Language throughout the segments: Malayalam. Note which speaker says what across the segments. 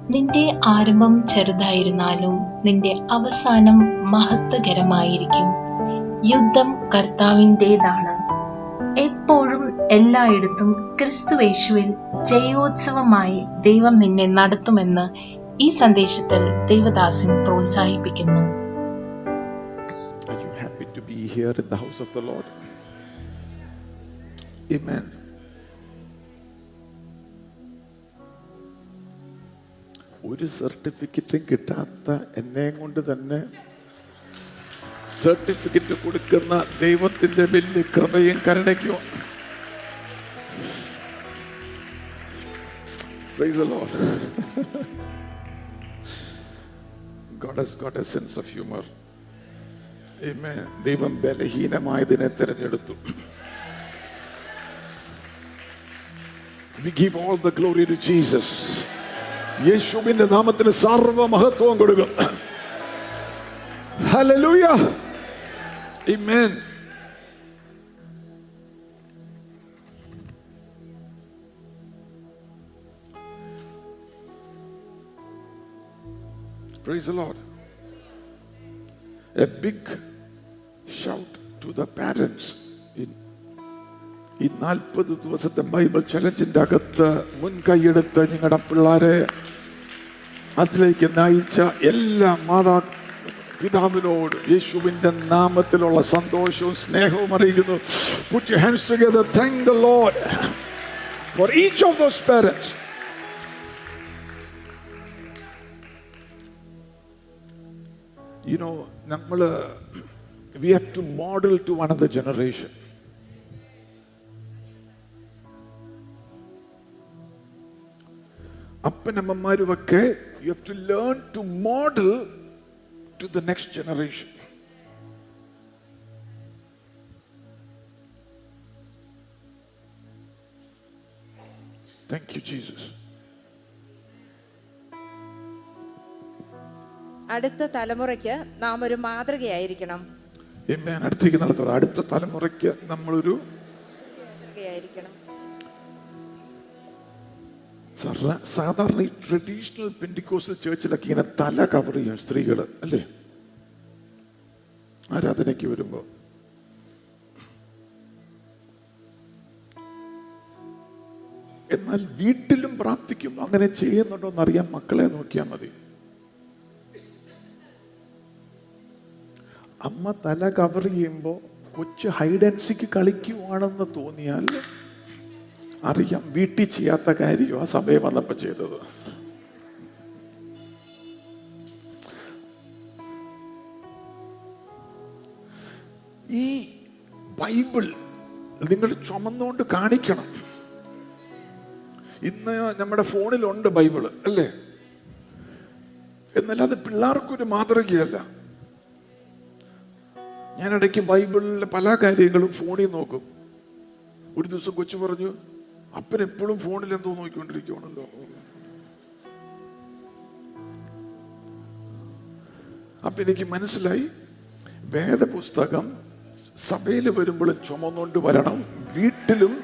Speaker 1: നിന്റെ ആരംഭം ചെറുതായിരുന്നാലും നിന്റെ അവസാനം മഹത്വകരമായിരിക്കും യുദ്ധം കർത്താവിൻ്റെതാണ് എപ്പോഴും എല്ലായിടത്തും ക്രിസ്തുവേശുവിൽ ജയോത്സവമായി ദൈവം നിന്നെ നടത്തുമെന്ന് ഈ സന്ദേശത്തിൽ ദേവദാസൻ പ്രോത്സാഹിപ്പിക്കുന്നു
Speaker 2: Are you happy to be here in the house of the Lord? Amen. ഒരു സർട്ടിഫിക്കറ്റും കിട്ടാത്ത എന്നെയും കൊണ്ട് തന്നെ സർട്ടിഫിക്കറ്റ് കൊടുക്കുന്ന ദൈവത്തിന്റെ വലിയ കൃപയും കരുണയ്ക്കും Praise the Lord. God has got a sense of humor. Amen. ദൈവം ബലഹീനമായതിനെ തിരഞ്ഞെടുത്തു We give all the glory to Jesus. യേശുവിന്റെ നാമത്തിന് സർവ മഹത്വം കൊടുക്കും Hallelujah. Amen. Praise the Lord. A big shout to the parents in ഈ നാൽപ്പത് ദിവസത്തെ ബൈബിൾ ചലഞ്ചിന്റെ അകത്ത് മുൻകൈയെടുത്ത് നിങ്ങളുടെ പിള്ളേരെ അതിലേക്ക് നയിച്ച എല്ലാ മാതാ പിതാവിനോട് യേശുവിന്റെ നാമത്തിലുള്ള സന്തോഷവും സ്നേഹവും അറിയിക്കുന്നു Put your hands together. Thank the Lord for each of those parents. You know, നമ്മള് we have to model to another generation. അപ്പനമ്മമാരുമൊക്കെ you have to learn to model to the next generation thank you Jesus
Speaker 3: അടുത്ത തലമുറയ്ക്ക് നാം ഒരു മാതൃകയായിരിക്കണം
Speaker 2: എമ്മേ അടുത്തിരിക്കുന്നിടത്തോളം അടുത്ത തലമുറയ്ക്ക് നമ്മളൊരു
Speaker 3: മാതൃകയായിരിക്കണം
Speaker 2: സാധാരണ സാധാരണ ഈ ട്രഡീഷണൽ പെൻഡിക്കോസൽ ചേർച്ചിലൊക്കെ ഇങ്ങനെ തല കവർ ചെയ്യും സ്ത്രീകൾ അല്ലേ ആരാധനയ്ക്ക് വരുമ്പോ എന്നാൽ വീട്ടിലും പ്രാർത്ഥിക്കും അങ്ങനെ ചെയ്യുന്നുണ്ടോ എന്നറിയാൻ മക്കളെ നോക്കിയാൽ മതി അമ്മ തല കവർ ചെയ്യുമ്പോൾ കൊച്ചു ഹൈഡൻസിക്ക് കളിക്കുവാണെന്ന് തോന്നിയാൽ അറിയാം വീട്ടിൽ ചെയ്യാത്ത കാര്യം ആ സമയം വന്നപ്പോ ചെയ്തത് ഈ ബൈബിൾ നിങ്ങൾ ചുമന്നുകൊണ്ട് കാണിക്കണം ഇന്ന് നമ്മുടെ ഫോണിലുണ്ട് ബൈബിള് അല്ലേ എന്നാൽ അത് പിള്ളേർക്കൊരു മാതൃകയല്ല ഞാൻ ഇടയ്ക്ക് ബൈബിളിലെ പല കാര്യങ്ങളും ഫോണിൽ നോക്കും ഒരു ദിവസം കൊച്ചു പറഞ്ഞു അപ്പൻ എപ്പോഴും ഫോണിൽ എന്തോ നോക്കിക്കൊണ്ടിരിക്കുവാണല്ലോ അപ്പൊ എനിക്ക് മനസ്സിലായി വേദപുസ്തകം സഭയിൽ വരുമ്പോഴും ചുമന്നുകൊണ്ട് വരണം വീട്ടിലും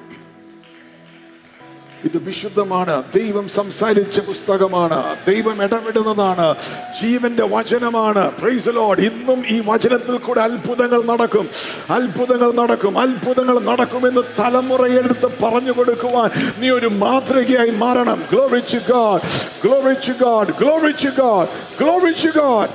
Speaker 2: ഇത് വിശുദ്ധമാണ് ദൈവം സംസാരിച്ച പുസ്തകമാണ് ദൈവം ഇടപെടുന്നതാണ് ജീവന്റെ വചനമാണ് പ്രൈസ് ലോഡ് ഇന്നും ഈ വചനത്തിൽ കൂടെ അത്ഭുതങ്ങൾ നടക്കും അത്ഭുതങ്ങൾ നടക്കും അത്ഭുതങ്ങൾ നടക്കുമെന്ന് തലമുറയെടുത്ത് പറഞ്ഞു കൊടുക്കുവാൻ നീ ഒരു മാതൃകയായി മാറണം glory to God glory to God glory to God glory to God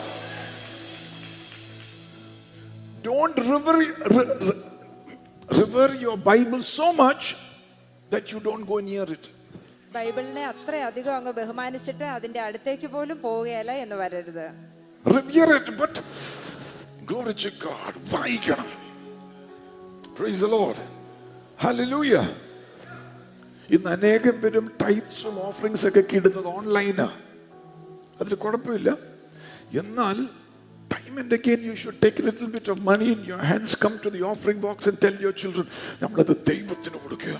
Speaker 2: Don't revere, re- re- revere your Bible so much that you don't go near it.
Speaker 3: ബൈബിളിനെ അത്രയധികം അങ്ങ് ബഹുമാനിച്ചിട്ട് അതിന്റെ അടുത്തേക്ക് പോലും പോവുകയല്ല എന്ന് വരരുത്
Speaker 2: Revere it, but glory to God. വായിക്കണം Praise the Lord. Hallelujah. ഇന്ന് അനേകം പേരും ടൈറ്റ്സും ഓഫറിങ്സ് ഒക്കെ ഇടുന്നത് ഓൺലൈനാ അതിൽ കുഴപ്പമില്ല എന്നാൽ time and again you should take little bit of money in your hands come to the offering box and tell your children നമ്മളത് ദൈവത്തിന് കൊടുക്കുക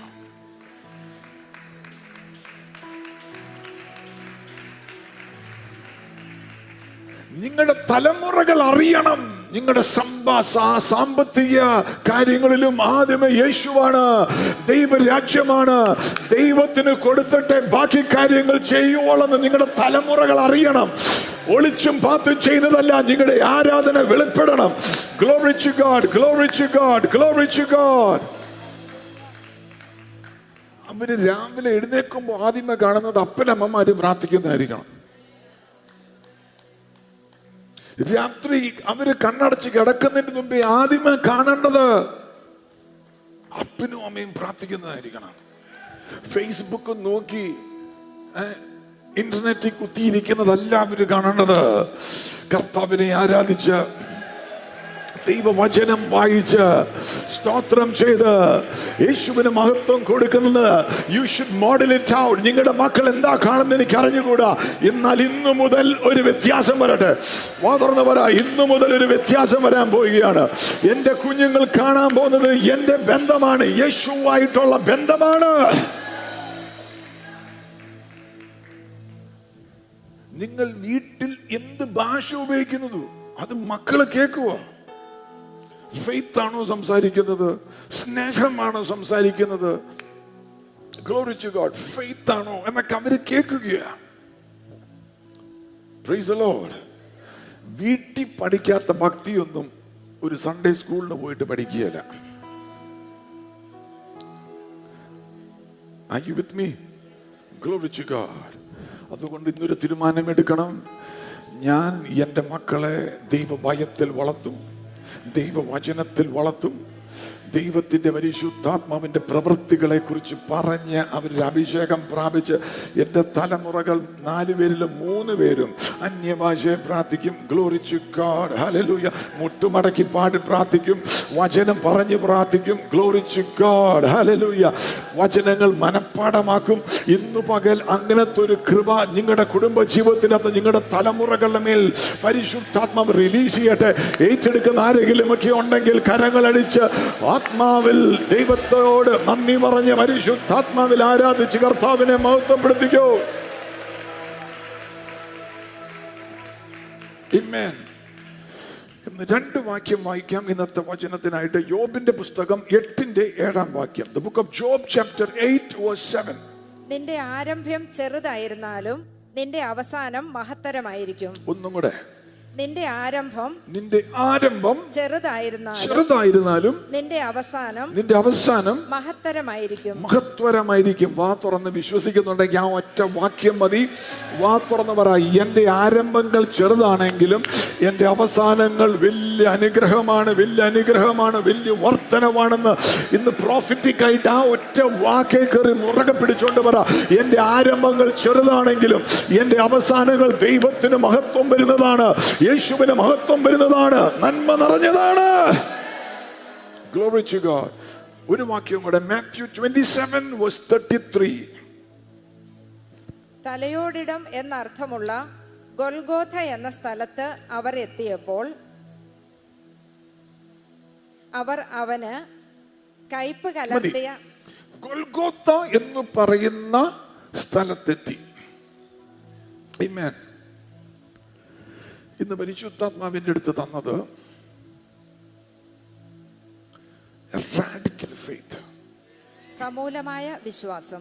Speaker 2: നിങ്ങളുടെ തലമുറകൾ അറിയണം നിങ്ങളുടെ സമ്പാ സാ- സാമ്പത്തിക കാര്യങ്ങളിലും ആദ്യമേ യേശുവാണ് ദൈവരാജ്യമാണ് ദൈവത്തിന് കൊടുത്തിട്ട് ബാക്കി കാര്യങ്ങൾ ചെയ്യുവോളെന്ന് നിങ്ങളുടെ തലമുറകൾ അറിയണം ഒളിച്ചും പാത്തും ചെയ്യുന്നതല്ല നിങ്ങളുടെ ആരാധന വെളിപ്പെടണം glory to God glory to God glory to God അവര് രാവിലെ എഴുന്നേൽക്കുമ്പോൾ ആദ്യമേ കാണുന്നത് അപ്പനമ്മമാര് പ്രാർത്ഥിക്കുന്നതായിരിക്കണം രാത്രി അവര് കണ്ണടച്ച് കിടക്കുന്നതിന് മുമ്പേ ആദ്യമേ കാണേണ്ടത് അപ്പനും അമ്മയും പ്രാർത്ഥിക്കുന്നതായിരിക്കണം ഫേസ്ബുക്ക് നോക്കി ഏ, ഇന്റർനെറ്റിൽ കുത്തിയിരിക്കുന്നതല്ല അവര് കാണേണ്ടത് കർത്താവിനെ ആരാധിച്ച് ദൈവവചനം വായിച്ച് സ്തോത്രം ചെയ്ത് യേശുവിന് മഹത്വം കൊടുക്കുന്നത് you should model it out നിങ്ങളുടെ മക്കൾ എന്താ കാണുന്നത് എനിക്ക് അറിഞ്ഞുകൂടാ എന്നാൽ ഇന്നു മുതൽ ഒരു വ്യത്യാസം വരട്ടെ വാ തുറന്ന് പറ ഇന്നു മുതൽ ഒരു വ്യത്യാസം വരാൻ പോവുകയാണ് എന്റെ കുഞ്ഞുങ്ങൾ കാണാൻ പോകുന്നത് എന്റെ ബന്ധമാണ് യേശുവായിട്ടുള്ള ബന്ധമാണ് നിങ്ങൾ വീട്ടിൽ എന്ത് ഭാഷ ഉപയോഗിക്കുന്നത് അത് മക്കള് കേൾക്കുവോ ഫെയ്ത്ത് ആണോ സംസാരിക്കുന്നത് സ്നേഹമാണോ സംസാരിക്കുന്നത് ഗ്ലോറി ടു ഗോഡ് ഫെയ്ത്ത് ആണോ എന്നൊക്കെ അവര് കേൾക്കുകയാണ് Praise the Lord. വീട്ടിൽ പഠിക്കാത്ത ഭക്തിയൊന്നും ഒരു സൺഡേ സ്കൂളിന് പോയിട്ട് പഠിക്കുകയല്ല Are you with me? Glory to God. അതുകൊണ്ട് ഇന്നൊരു തീരുമാനമെടുക്കണം ഞാൻ എൻ്റെ മക്കളെ ദൈവഭയത്തിൽ വളർത്തും ദൈവവചനത്തിൽ വളർത്തും ദൈവത്തിന്റെ പരിശുദ്ധാത്മാവിന്റെ പ്രവൃത്തികളെ കുറിച്ച് പറഞ്ഞ് അവരുടെ അഭിഷേകം പ്രാപിച്ച് എൻ്റെ തലമുറകൾ നാല് പേരിലും മൂന്ന് പേരും അന്യഭാഷയെ പ്രാർത്ഥിക്കും ഗ്ലോറിച്ചു ഗാഡ് ഹല്ലേലൂയ മുട്ടുമടക്കി പാടി പ്രാർത്ഥിക്കും വചനം പറഞ്ഞ് പ്രാർത്ഥിക്കും ഗ്ലോറിച്ചു ഗാഡ് ഹല്ലേലൂയ വചനങ്ങൾ മനഃപ്പാടമാക്കും ഇന്നു പകൽ അങ്ങനത്തെ ഒരു കൃപ നിങ്ങളുടെ കുടുംബ ജീവിതത്തിനകത്ത് നിങ്ങളുടെ തലമുറകളുടെ മേൽ പരിശുദ്ധാത്മാവ് റിലീസ് ചെയ്യട്ടെ ഏറ്റെടുക്കുന്ന ആരെങ്കിലും ഒക്കെ ഉണ്ടെങ്കിൽ കരങ്ങളടിച്ച് ആത്മാവിൽ ദൈവത്തോട് നന്ദി പറഞ്ഞ് പരിശുദ്ധാത്മാവിൽ ആരാധിച്ച് കർത്താവിനെ മഹത്വപ്പെടുത്തിക്കോ Amen. ഇന്ന് രണ്ട് വാക്യം വായിക്കാം ഇന്നത്തെ വചനത്തിനായിട്ട് യോബിന്റെ പുസ്തകം എട്ടിന്റെ ഏഴാം വാക്യം the book of Job chapter eight verse seven
Speaker 3: നിന്റെ ആരംഭ്യം ചെറുതായിരുന്നാലും നിന്റെ അവസാനം മഹത്തരമായിരിക്കും
Speaker 2: ഒന്നും കൂടെ
Speaker 3: നിന്റെ ആരംഭം
Speaker 2: നിന്റെ ആരംഭം
Speaker 3: ചെറുതായിരുന്നാലും
Speaker 2: ചെറുതായിരുന്നാലും
Speaker 3: നിന്റെ അവസാനം
Speaker 2: നിന്റെ അവസാനം
Speaker 3: മഹത്തരമായിരിക്കും
Speaker 2: മഹത്വരമായിരിക്കും വാ തുറന്ന് വിശ്വസിക്കുന്നുണ്ടെങ്കിൽ ആ ഒറ്റ വാക്യം മതി വാ തുറന്ന് പറ എൻ്റെ ആരംഭങ്ങൾ ചെറുതാണെങ്കിലും എൻ്റെ അവസാനങ്ങൾ വലിയ അനുഗ്രഹമാണ് വലിയ അനുഗ്രഹമാണ് വലിയ വർധനമാണെന്ന് ഇന്ന് പ്രോഫിറ്റിക് ആയിട്ട് ആ ഒറ്റ വാക്കേ കയറി മുറകെ പിടിച്ചോണ്ട് പറ എൻ്റെ ആരംഭങ്ങൾ ചെറുതാണെങ്കിലും എൻ്റെ അവസാനങ്ങൾ ദൈവത്തിന് മഹത്വം വരുന്നതാണ് യേശുവിന് മഹത്വം വരുന്നതാണ് നന്മ നിറഞ്ഞതാണ് Glory to God. ഒരു വാക്യം കൂടെ Matthew twenty seven verse thirty three
Speaker 3: തലയോടിടം എന്നർത്ഥമുള്ള ഗൊൽഗോഥ എന്ന സ്ഥലത്ത് അവർ എത്തിയപ്പോൾ അവർ അവന് കയ്പ് കലർത്തിയ
Speaker 2: ഗൊൽഗോത്ത എന്ന് പറയുന്ന സ്ഥലത്തെത്തി Amen. ഇന്ന് പരിശുദ്ധാത്മാവിന്റെ അടുത്ത് തന്നത് റാഡിക്കൽ ഫെയ്ത്ത്
Speaker 3: സമൂലമായ വിശ്വാസം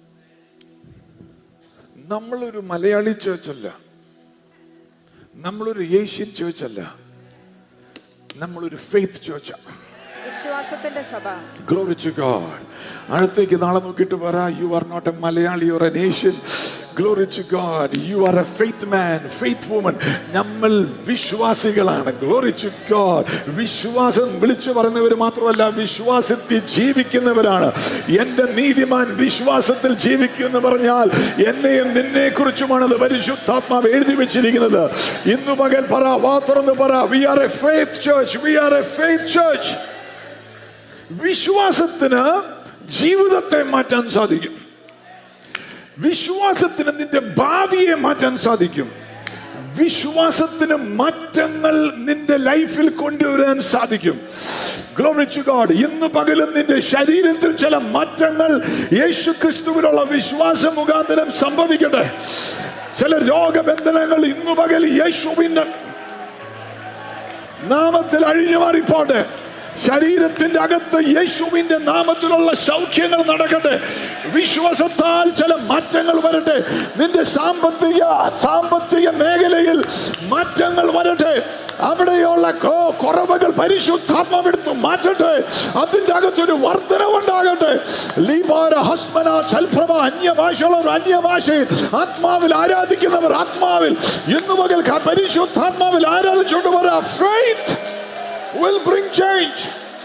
Speaker 2: നമ്മളൊരു മലയാളി ചേർച്ചല്ല നമ്മളൊരു ഏഷ്യൻ ചേർച്ചല്ല നമ്മളൊരു ഫെയ്ത്ത് ചേർച്ചാണ്
Speaker 3: വിശ്വാസത്തിന്റെ സഭ
Speaker 2: Glory to God. അടുത്തേക്ക് നാളെ നോക്കിയിട്ട് പറ you are not a Malayali your a nation glory to God you are a faith man faith woman നമ്മൾ വിശ്വാസികളാണ് ഗ്ലോറി ടു ഗോഡ് വിശ്വാസം വിളിച്ചു പറയുന്നവർ മാത്രമല്ല വിശ്വാസത്തിൽ ജീവിക്കുന്നവരാണ് എന്റെ നീതിമാൻ വിശ്വാസത്തിൽ ജീവിക്കും എന്ന് പറഞ്ഞാൽ എന്നെയും നിന്നെ കുറിച്ചുമാണ് അത് പരിശുദ്ധാത്മാവ് എഴുതി വെച്ചിരിക്കുന്നത് ഇന്നു പകൽ പറ വാ തുറന്ന് പറ we are a faith church we are a faith church വിശ്വാസത്തിന് ജീവിതത്തെ മാറ്റാൻ സാധിക്കും വിശ്വാസത്തിന് നിന്റെ ഭാവിയെ മാറ്റാൻ സാധിക്കും വിശ്വാസത്തിന് മാറ്റങ്ങൾ നിന്റെ ലൈഫിൽ കൊണ്ടുവരാൻ സാധിക്കും Glory to God. ഇന്ന് പകലും നിന്റെ ശരീരത്തിൽ ചില മാറ്റങ്ങൾ യേശു ക്രിസ്തുവിലുള്ള വിശ്വാസം മുഖാന്തരം സംഭവിക്കട്ടെ ചില രോഗബന്ധനങ്ങൾ ഇന്നു പകൽ യേശുവിന്റെ നാമത്തിൽ അഴിഞ്ഞു മാറിപ്പോട്ടെ ശരീരത്തിന്റെ അകത്ത് യേശുവിന്റെ നാമത്തിലുള്ള സൗഖ്യങ്ങൾ നടക്കട്ടെ വിശ്വാസത്താൽ ചില മാറ്റങ്ങൾ വരട്ടെ നിന്റെ സാമ്പത്തിക സാമ്പത്തിക മേഖലയിൽ മാറ്റങ്ങൾ വരട്ടെ അവിടെയുള്ള കൊ- കുറവുകൾ പരിശുദ്ധാത്മാവെടുത്ത് മാറ്റട്ടെ അതിന്റെ അകത്തൊരു വർധനവുണ്ടാകട്ടെ ലീപാര ഹസ്മന ചൽപ്രഭ അന്യഭാഷയുള്ളവർ അന്യഭാഷയിൽ ആത്മാവിൽ ആരാധിക്കുന്നവർ ആത്മാവിൽ ഇന്നു പകൽ ക- പരിശുദ്ധാത്മാവിൽ ആരാധിച്ചുകൊണ്ട് പറയാ faith will bring change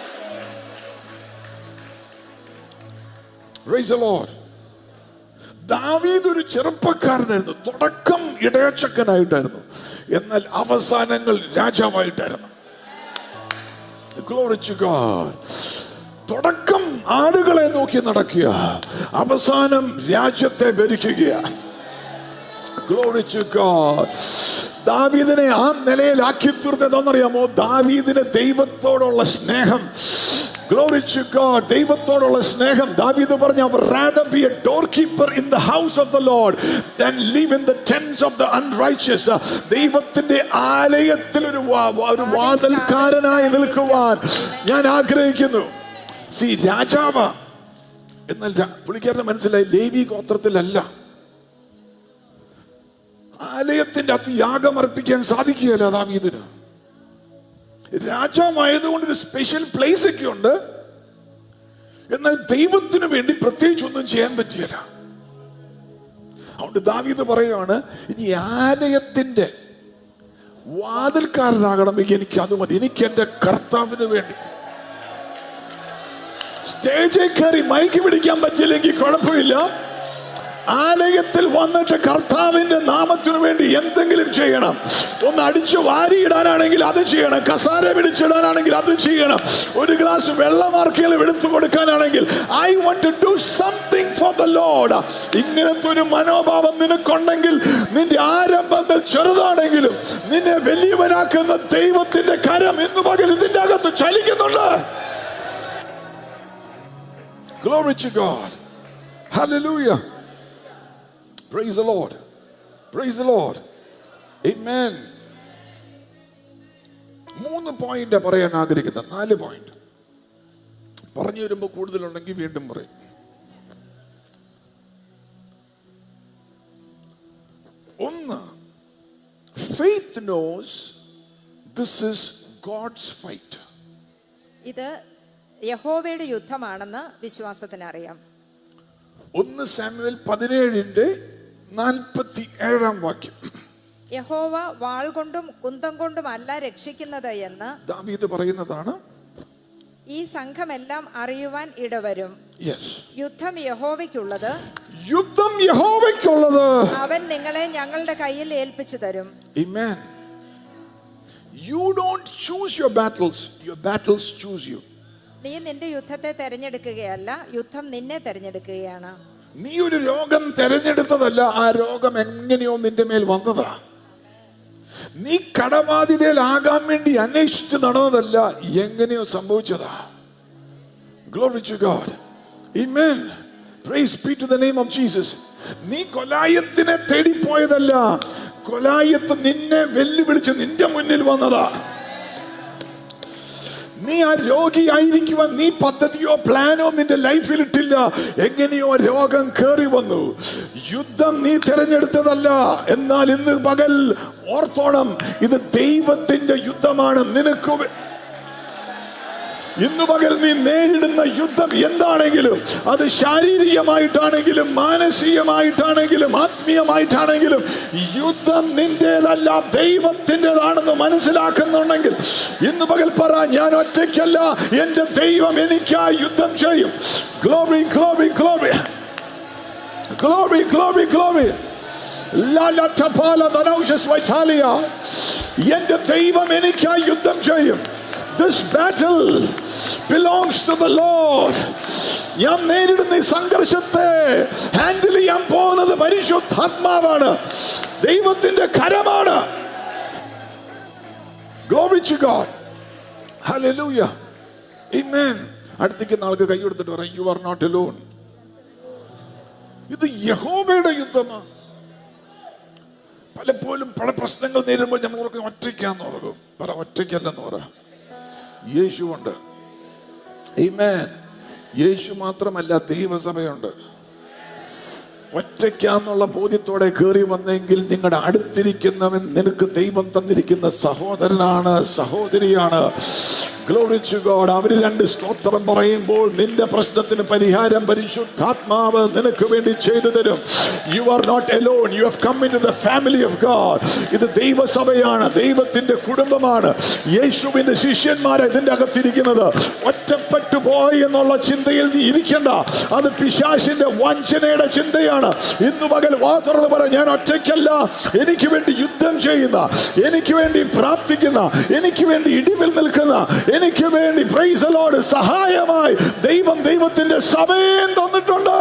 Speaker 2: Praise the Lord. ദാവീദ് ഒരു ചെറുപ്പക്കാരനായിരുന്നു തുടക്കം ഇടയച്ചക്കനായിട്ടായിരുന്നു എന്നാൽ അവസാനങ്ങൾ രാജാവായിട്ടായിരുന്നു Glory to God. തുടക്കം ആടുകളെ നോക്കി നടക്കുക അവസാനം രാജ്യത്തെ ഭരിക്കുക Glory to God. ദാവീദിനെ ആ നിലയിലാക്കി തീർത്തതെന്നറിയാമോ ദാവീദിന് ദൈവത്തോടുള്ള സ്നേഹം Glory to God. ദൈവത്തോടുള്ള സ്നേഹം ദാവീദ് പറഞ്ഞു അവർ rather be a doorkeeper in the house of the Lord than live in the tents of the unrighteous. ദൈവത്തിന്റെ ആലയത്തിൽ ഒരു വാ- ഒരു വാതിൽക്കാരനായി നിൽക്കുവാൻ ഞാൻ ആഗ്രഹിക്കുന്നു സി രാജാവ എന്നാൽ രാ- പുള്ളിക്കാരന് മനസ്സിലായി ലേവി ഗോത്രത്തിലല്ല ആലയത്തിന്റെ അകത്ത് യാഗം അർപ്പിക്കാൻ സാധിക്കുകയല്ല ദാവീദിന് രാജാവായതുകൊണ്ട് ഒരു സ്പെഷ്യൽ പ്ലേസ് ഒക്കെ ഉണ്ട് എന്നാൽ ദൈവത്തിന് വേണ്ടി പ്രത്യേകിച്ച് ഒന്നും ചെയ്യാൻ പറ്റിയല്ല അതുകൊണ്ട് ദാവീദ് പറയുകയാണ് ഇനി ആലയത്തിന്റെ വാതിൽക്കാരനാകണമെങ്കിൽ എനിക്ക് അത് മതി എനിക്ക് എന്റെ കർത്താവിന് വേണ്ടി സ്റ്റേജിൽ കയറി മൈക്ക് പിടിക്കാൻ പറ്റില്ലെങ്കിൽ കുഴപ്പമില്ല ആലയത്തിൽ വന്നിട്ട് കർത്താവിന്റെ നാമത്തിനു വേണ്ടി എന്തെങ്കിലും ചെയ്യണം ഒന്ന് അടിച്ചു വാരിയിടാനാണെങ്കിൽ അത് ചെയ്യണം കസാര പിടിച്ചിടാനാണെങ്കിൽ അത് ചെയ്യണം ഒരു ഗ്ലാസ് വെള്ളമാർക്കെങ്കിലും എടുത്തു കൊടുക്കാനാണെങ്കിൽ I want to do something for the Lord ഇങ്ങനത്തെ ഒരു മനോഭാവം നിനക്കുണ്ടെങ്കിൽ നിന്റെ ആരംഭങ്ങൾ ചെറുതാണെങ്കിലും നിന്നെ വലിയവനാക്കുന്ന ദൈവത്തിന്റെ കരം ഇന്ന് പകൽ ഇതിന്റെ അകത്ത് ചലിക്കുന്നുണ്ട് Glory to God. Hallelujah. Praise the Lord. Praise the Lord. Amen. മൂന്ന് പോയിന്റ് പറയാൻ ആഗ്രഹിക്കുന്നത് നാല് പോയിന്റ് പറഞ്ഞു വരുമ്പോൾ കൂടുതലുണ്ടെങ്കിൽ വീണ്ടും പറയും ഒന്ന് faith knows this is God's fight
Speaker 3: ഇത് യഹോവയുടെ യുദ്ധമാണെന്ന് വിശ്വാസത്തിന് അറിയാം
Speaker 2: ഒന്ന് സാമുവേൽ പതിനേഴിന്റെ നാൽപ്പത്തി ഏഴാം വാക്യം
Speaker 3: യഹോവ വാൾ കൊണ്ടും കുന്തം കൊണ്ടും അല്ല രക്ഷിക്കുന്നത് എന്ന്
Speaker 2: ദാവീദ് പറയുന്നതാണ്
Speaker 3: ഈ സംഘമെല്ലാം അറിയുവാൻ ഇടവരും
Speaker 2: യെസ്
Speaker 3: യുദ്ധം യഹോവയ്ക്കുള്ളത്
Speaker 2: യുദ്ധം യഹോവയ്ക്കുള്ളത്
Speaker 3: അവൻ നിങ്ങളെ ഞങ്ങളുടെ കയ്യിൽ ഏൽപ്പിച്ചു തരും
Speaker 2: Amen. You don't choose your battles, your battles choose you.
Speaker 3: നീ നിന്റെ യുദ്ധത്തെ തെരഞ്ഞെടുക്കുകയല്ല യുദ്ധം നിന്നെ തെരഞ്ഞെടുക്കുകയാണ്
Speaker 2: നീ ഒരു രോഗം തെരഞ്ഞെടുത്തതല്ല ആ രോഗം എങ്ങനെയോ നിന്റെ മേൽ വന്നതാ നീ കടബാധിതയിലാകാൻ വേണ്ടി അന്വേഷിച്ച് നടന്നതല്ല എങ്ങനെയോ സംഭവിച്ചതാ Glory to God. Amen. Praise be to the name of Jesus. നീ കൊലായത്തിനെ തേടിപ്പോയതല്ല കൊലായത്ത് നിന്നെ വെല്ലുവിളിച്ച് നിന്റെ മുന്നിൽ വന്നതാ നീ ആ രോഗിയായിരിക്കുവാൻ നീ പദ്ധതിയോ പ്ലാനോ നിന്റെ ലൈഫിൽ ഇട്ടില്ല എങ്ങനെയോ രോഗം കേറി വന്നു യുദ്ധം നീ തിരഞ്ഞെടുത്തതല്ല എന്നാൽ ഇന്ന് പകൽ ഓർത്തോണം ഇത് ദൈവത്തിന്റെ യുദ്ധമാണ് നിനക്ക് വേ- ഇന്ന് പകൽ നീ നേരിടുന്ന യുദ്ധം എന്താണെങ്കിലും അത് ശാരീരികമായിട്ടാണെങ്കിലും മാനസികമായിട്ടാണെങ്കിലും ആത്മീയമായിട്ടാണെങ്കിലും യുദ്ധം നിന്റേതല്ല ദൈവത്തിൻ്റെതാണെന്ന് മനസ്സിലാക്കുന്നുണ്ടെങ്കിൽ ഇന്ന് പകൽ പറ ഞാൻ ഒറ്റയ്ക്കല്ല എന്റെ ദൈവം എനിക്കായി യുദ്ധം ചെയ്യും glory glory glory glory glory glory എന്റെ ദൈവം എനിക്കായി യുദ്ധം ചെയ്യും this battle belongs to the Lord ഞാൻ നേരിടുന്ന ഈ സംഘർഷത്തെ ഹാൻഡിൽ ചെയ്യാൻ പോകുന്നത് പരിശുദ്ധാത്മാവാണ് ദൈവത്തിന്റെ കരമാണ് Glory to God. Hallelujah. Amen. അടുത്തേക്ക് നാൾക്ക് കൈ കൊടുത്തിട്ട് പറയാം യു ആർ നോട്ട് alone ഇത് യഹോവയുടെ യുദ്ധമാണ് പലപ്പോഴും പല പ്രശ്നങ്ങൾ നേരിടുമ്പോൾ നമ്മൾ ഓർക്കും ഒറ്റയ്ക്കാന്ന് ഓർക്കും പറ ഒറ്റയ്ക്കല്ലെന്ന് പറ യേശുവുണ്ട് Amen. യേശു മാത്രമല്ല ദൈവസഭയുണ്ട് ഒറ്റയ്ക്കാന്നുള്ള ബോധ്യത്തോടെ കയറി വന്നെങ്കിൽ നിങ്ങളുടെ അടുത്തിരിക്കുന്നവൻ നിനക്ക് ദൈവം തന്നിരിക്കുന്ന സഹോദരനാണ് സഹോദരിയാണ് ഗ്ലോറിച്ചു ഗോഡ് അവര് രണ്ട് സ്തോത്രം പറയുമ്പോൾ നിന്റെ പ്രശ്നത്തിന് പരിഹാരം പരിശുദ്ധാത്മാവ് നിനക്ക് വേണ്ടി ചെയ്തു തരും you are not alone you have come into the family of God ഇത് ദൈവസഭയാണ് ദൈവത്തിന്റെ കുടുംബമാണ് യേശുവിന്റെ ശിഷ്യന്മാരെ ഇതിന്റെ അകത്തിരിക്കുന്നത് ഒറ്റപ്പെട്ടു പോയി എന്നുള്ള ചിന്തയിൽ നീ ഇരിക്കണ്ട അത് പിശാശിന്റെ വഞ്ചനയുടെ ചിന്തയാണ് ഇന്നു പകൽ വാ തുറന്ന് പറ ഞാൻ ഒറ്റയ്ക്കല്ല എനിക്ക് വേണ്ടി യുദ്ധം ചെയ്യുന്ന എനിക്ക് വേണ്ടി പ്രാർത്ഥിക്കുന്ന എനിക്ക് വേണ്ടി ഇടിവിൽ നിൽക്കുന്ന എനിക്ക് വേണ്ടി പ്രൈസലോട് സഹായമായി ദൈവം ദൈവത്തിന്റെ സഭയും തന്നിട്ടുണ്ട്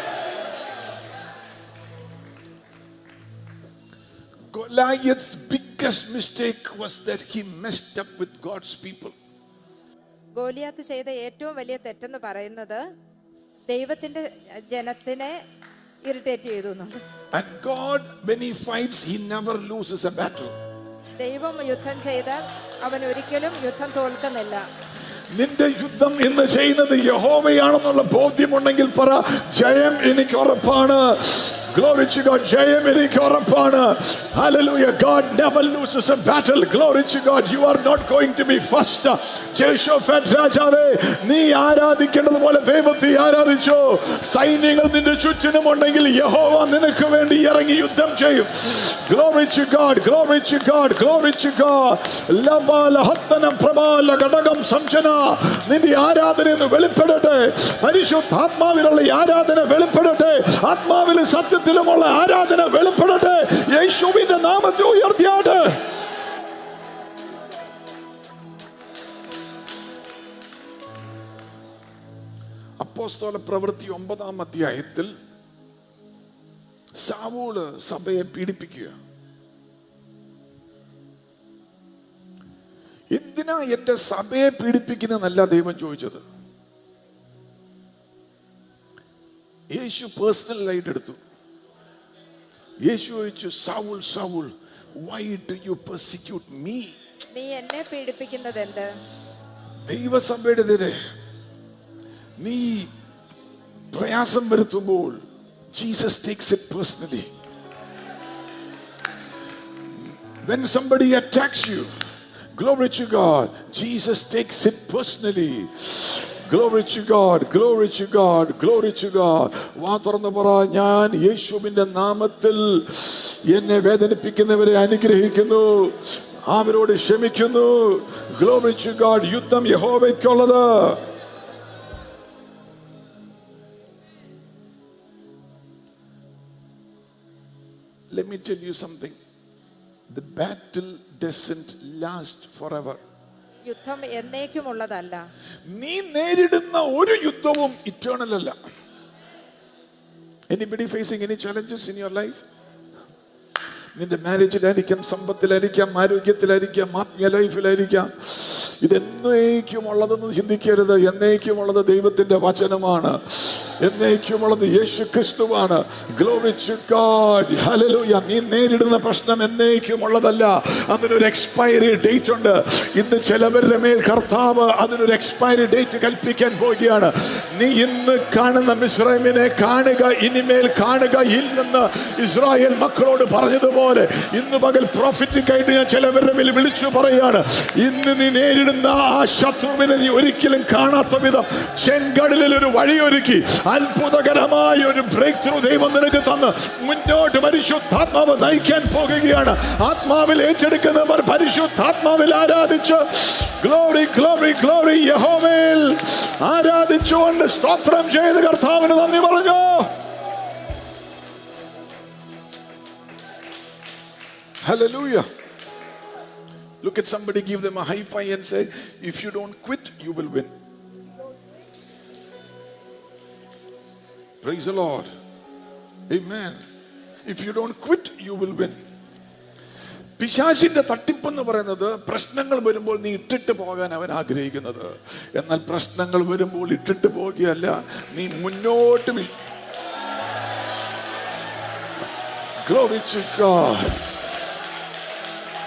Speaker 2: Goliath's biggest mistake was that he messed up with God's people.
Speaker 3: Goliath ചെയ്ത ഏറ്റവും വലിയ തെറ്റെന്ന് പറയുന്നത് ദൈവത്തിന്റെ ജനത്തിനെ ഇറിറ്റേറ്റ് ചെയ്തു എന്നുള്ളത്.
Speaker 2: And God, when He fights, He never loses a battle.
Speaker 3: ദൈവം യുദ്ധം ചെയ്താൽ അവൻ ഒരിക്കലും യുദ്ധം തോൽക്കുന്നില്ല
Speaker 2: നിന്റെ യുദ്ധം ഇന്ന് ചെയ്യുന്നത് യഹോവയാണെന്നുള്ള ബോധ്യമുണ്ടെങ്കിൽ പറ ജയം എനിക്ക് ഉറപ്പാണ് Glory to God. ജയം എനിക്ക് ഉറപ്പാണ് Hallelujah. God never loses a battle. Glory to God. You are not going to be first. ജയശോഫറ്റ് രാജാവേ നീ ആരാധിക്കേണ്ടത് പോലെ ദൈവത്തെ ആരാധിച്ചോ സൈന്യങ്ങൾ നിന്റെ ചുറ്റിനും ഉണ്ടെങ്കിൽ യഹോവ നിനക്ക് വേണ്ടി ഇറങ്ങി യുദ്ധം ചെയ്യും Glory to God. Glory to God. Glory to God. ലബാല ഹത്തനം പ്രബാല ഘടകം സംജന നിന്റെ ആരാധന എന്ന് വെളിപ്പെടട്ടെ പരിശുദ്ധാത്മാവിലുള്ള ഈ ആരാധന വെളിപ്പെടട്ടെ ആത്മാവിലും സത്യത്തിലുമുള്ള ആരാധന വെളിപ്പെടട്ടെ യേശുവിന്റെ നാമത്തെ ഉയർത്തിയാട്ട് അപ്പോസ്തല പ്രവൃത്തി ഒമ്പതാം അധ്യായത്തിൽ സാവൂള് സഭയെ പീഡിപ്പിക്കുക എന്തിനാ എന്റെ സഭയെ പീഡിപ്പിക്കുന്നതെന്നല്ല ദൈവം ചോദിച്ചത് യേശു പേഴ്സണലായിട്ട് എടുത്തു യേശു ചോദിച്ചു Saul Saul why do you persecute me
Speaker 3: നീ എന്നെ പീഡിപ്പിക്കുന്നത് എന്ത്
Speaker 2: ദൈവസഭയുടെ എതിരെ നീ പ്രയാസം വരുത്തുമ്പോൾ Jesus takes it personally When somebody attacks you, glory to God, Jesus takes it personally. Glory to God, glory to God, glory to God. വാ തുറന്ന് പറ ഞാൻ യേശുവിന്റെ നാമത്തിൽ എന്നെ വേദനിപ്പിക്കുന്നവരെ അനുഗ്രഹിക്കുന്നു അവരോട് ക്ഷമിക്കുന്നു ഗ്ലോറി ടു ഗോഡ് യുദ്ധം യഹോവയ്ക്കുള്ളത് Let me tell you something. The battle doesn't last forever.
Speaker 3: യുദ്ധം എന്നേക്കുമുള്ളതല്ല
Speaker 2: നീ നേരിടുന്ന ഒരു യുദ്ധവും ഇറ്റേണൽ അല്ല anybody facing any challenges in your life നിന്റെ മാരേജിലായിരിക്കാം സമ്പത്തിലായിരിക്കാം ആരോഗ്യത്തിലായിരിക്കാം ആത്മീയ ലൈഫിലായിരിക്കാം ഇതെന്നേക്കുമുള്ളതെന്ന് ചിന്തിക്കരുത് എന്നേക്കുമുള്ളത് ദൈവത്തിന്റെ വചനമാണ് എന്നേക്കുമുള്ളത് യേശു ക്രിസ്തുവാണ് Glory to God. Hallelujah. നീ നേരിടുന്ന പ്രശ്നം എന്നേക്കുമുള്ളതല്ല അതിനൊരു എക്സ്പയറി ഡേറ്റ് ഉണ്ട് ഇന്ന് ചിലവരുടെ മേൽ കർത്താവ് അതിനൊരു എക്സ്പയറി ഡേറ്റ് കൽപ്പിക്കാൻ പോവുകയാണ് നീ ഇന്ന് കാണുന്ന മിശ്രമിനെ കാണുക ഇനിമേൽ കാണുക ഇല്ലെന്ന് ഇസ്രായേൽ മക്കളോട് പറഞ്ഞതുപോലെ ഇന്ന് പകൽ പ്രോഫിറ്റിക് ആയിട്ട് ഞാൻ ചിലവരുടെ മേൽ വിളിച്ചു പറയാണ് ഇന്ന് നീ നേരിടുന്ന ആ ശത്രുവിനെ നീ ഒരിക്കലും കാണാത്ത വിധം ചെങ്കടലിൽ ഒരു വഴിയൊരുക്കി അത്ഭുതകരമായ ഒരു ബ്രേക്ക് ത്രൂ ദൈവം നിനക്ക് തന്ന് മുന്നോട്ട് പരിശുദ്ധാത്മാവ് നയിക്കാൻ പോകുകയാണ് ആത്മാവിൽ ഏറ്റെടുക്കുന്നവർ പരിശുദ്ധാത്മാവിൽ ആരാധിച്ച് ഗ്ലോറി ഗ്ലോറി ഗ്ലോറി യഹോമേൽ ആരാധിച്ചുകൊണ്ട് സ്തോത്രം ചെയ്ത് കർത്താവിന് നന്ദി പറഞ്ഞു Hallelujah. Look at somebody, give them a high five and say, if you don't quit, you will win. Praise the Lord. Amen. If you don't quit, you will win. പിശാചിന്റെ തട്ടിപ്പെന്ന് പറയുന്നത് പ്രശ്നങ്ങൾ വരുമ്പോൾ നീ ഇട്ടിട്ട് പോകാൻ അവൻ ആഗ്രഹിക്കുന്നത് എന്നാൽ പ്രശ്നങ്ങൾ വരുമ്പോൾ ഇട്ടിട്ട് പോകുകയല്ല നീ മുന്നോട്ട് വി- Glory to God.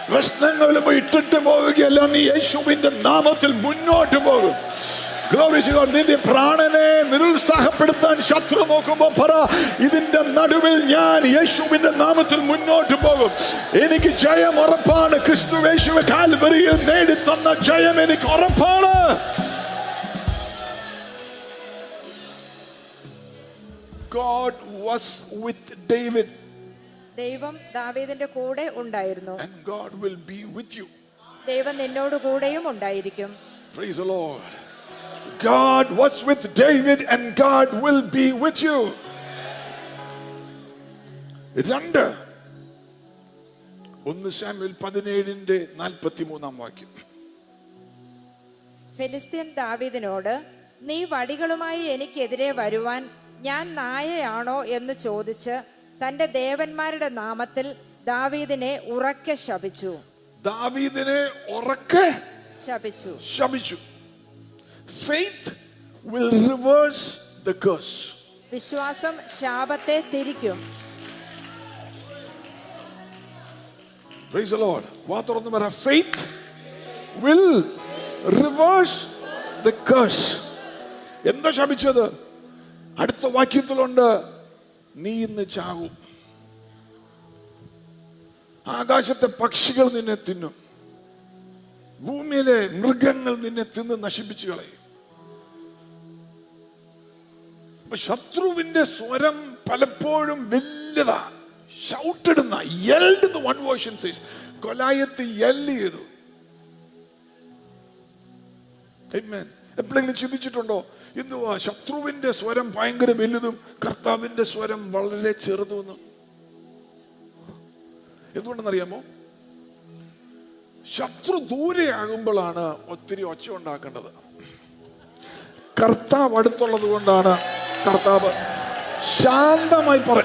Speaker 2: പ്രശ്നങ്ങളും ഇട്ടിട്ട് പോവുകയല്ല നീ യേശുവിന്റെ നാമത്തിൽ മുന്നോട്ട് പോകും Glory to God. നിന്റെ പ്രാണനെ നിരുത്സാഹപ്പെടുത്താൻ ശത്രു നോക്കുമ്പോ പറ ഇതിന്റെ നടുവിൽ ഞാൻ യേശുവിന്റെ നാമത്തിൽ മുന്നോട്ട് പോകും എനിക്ക് ജയം ഉറപ്പാണ് ക്രിസ്തു യേശുവ കാൽവരിയിൽ നേടിത്തന്ന ജയം എനിക്ക് ഉറപ്പാണ് God was with David
Speaker 3: ദൈവം ദാവീദിന്റെ കൂടെ ഉണ്ടായിരുന്നു
Speaker 2: and God will be with you.
Speaker 3: ദൈവം നിന്നോട് കൂടെയും ഉണ്ടായിരിക്കും
Speaker 2: Praise the Lord. God was with David and God will be with you. രണ്ട് ഒന്ന് സാമ്യൽ പതിനേഴിന്റെ നാൽപ്പത്തി മൂന്നാം വാക്യം
Speaker 3: ഫിലിസ്തീൻ ദാവീദിനോട് നീ വടികളുമായി എനിക്കെതിരെ വരുവാൻ ഞാൻ നായയാണോ എന്ന് ചോദിച്ച് തന്റെ ദേവന്മാരുടെ നാമത്തിൽ ദാവീദിനെ ഉറക്കെ ശപിച്ചു
Speaker 2: ദാവീദിനെ ഉറക്കെ
Speaker 3: ശപിച്ചു
Speaker 2: ശപിച്ചു faith will reverse the curse
Speaker 3: വിശ്വാസം ശാപത്തെ തിരിക്കും
Speaker 2: Praise the Lord. വാ തുറന്ന് പറ faith will reverse the curse എന്താ ശപിച്ചത് അടുത്ത വാക്യത്തിലുണ്ട് നീ ഇന്ന് ചാകും ആകാശത്തെ പക്ഷികൾ നിന്നെ തിന്നും ഭൂമിയിലെ മൃഗങ്ങൾ നിന്നെ തിന്ന് നശിപ്പിച്ചു കളയും അപ്പൊ ശത്രുവിന്റെ സ്വരം പലപ്പോഴും വലുതാ ഷൗട്ടിടുന്ന yelled one version size Goliath yell ചെയ്തു Amen. എപ്പോഴെങ്കിലും ചിന്തിച്ചിട്ടുണ്ടോ എന്തുവാ ശത്രുവിന്റെ സ്വരം ഭയങ്കര വലുതും കർത്താവിന്റെ സ്വരം വളരെ ചെറുതുമെന്ന് എന്തുകൊണ്ടെന്നറിയാമോ ശത്രു ദൂരെയാകുമ്പോഴാണ് ഒത്തിരി ഒച്ച ഉണ്ടാക്കേണ്ടത് കർത്താവ് അടുത്തുള്ളത് കൊണ്ടാണ് കർത്താവ് ശാന്തമായി പറ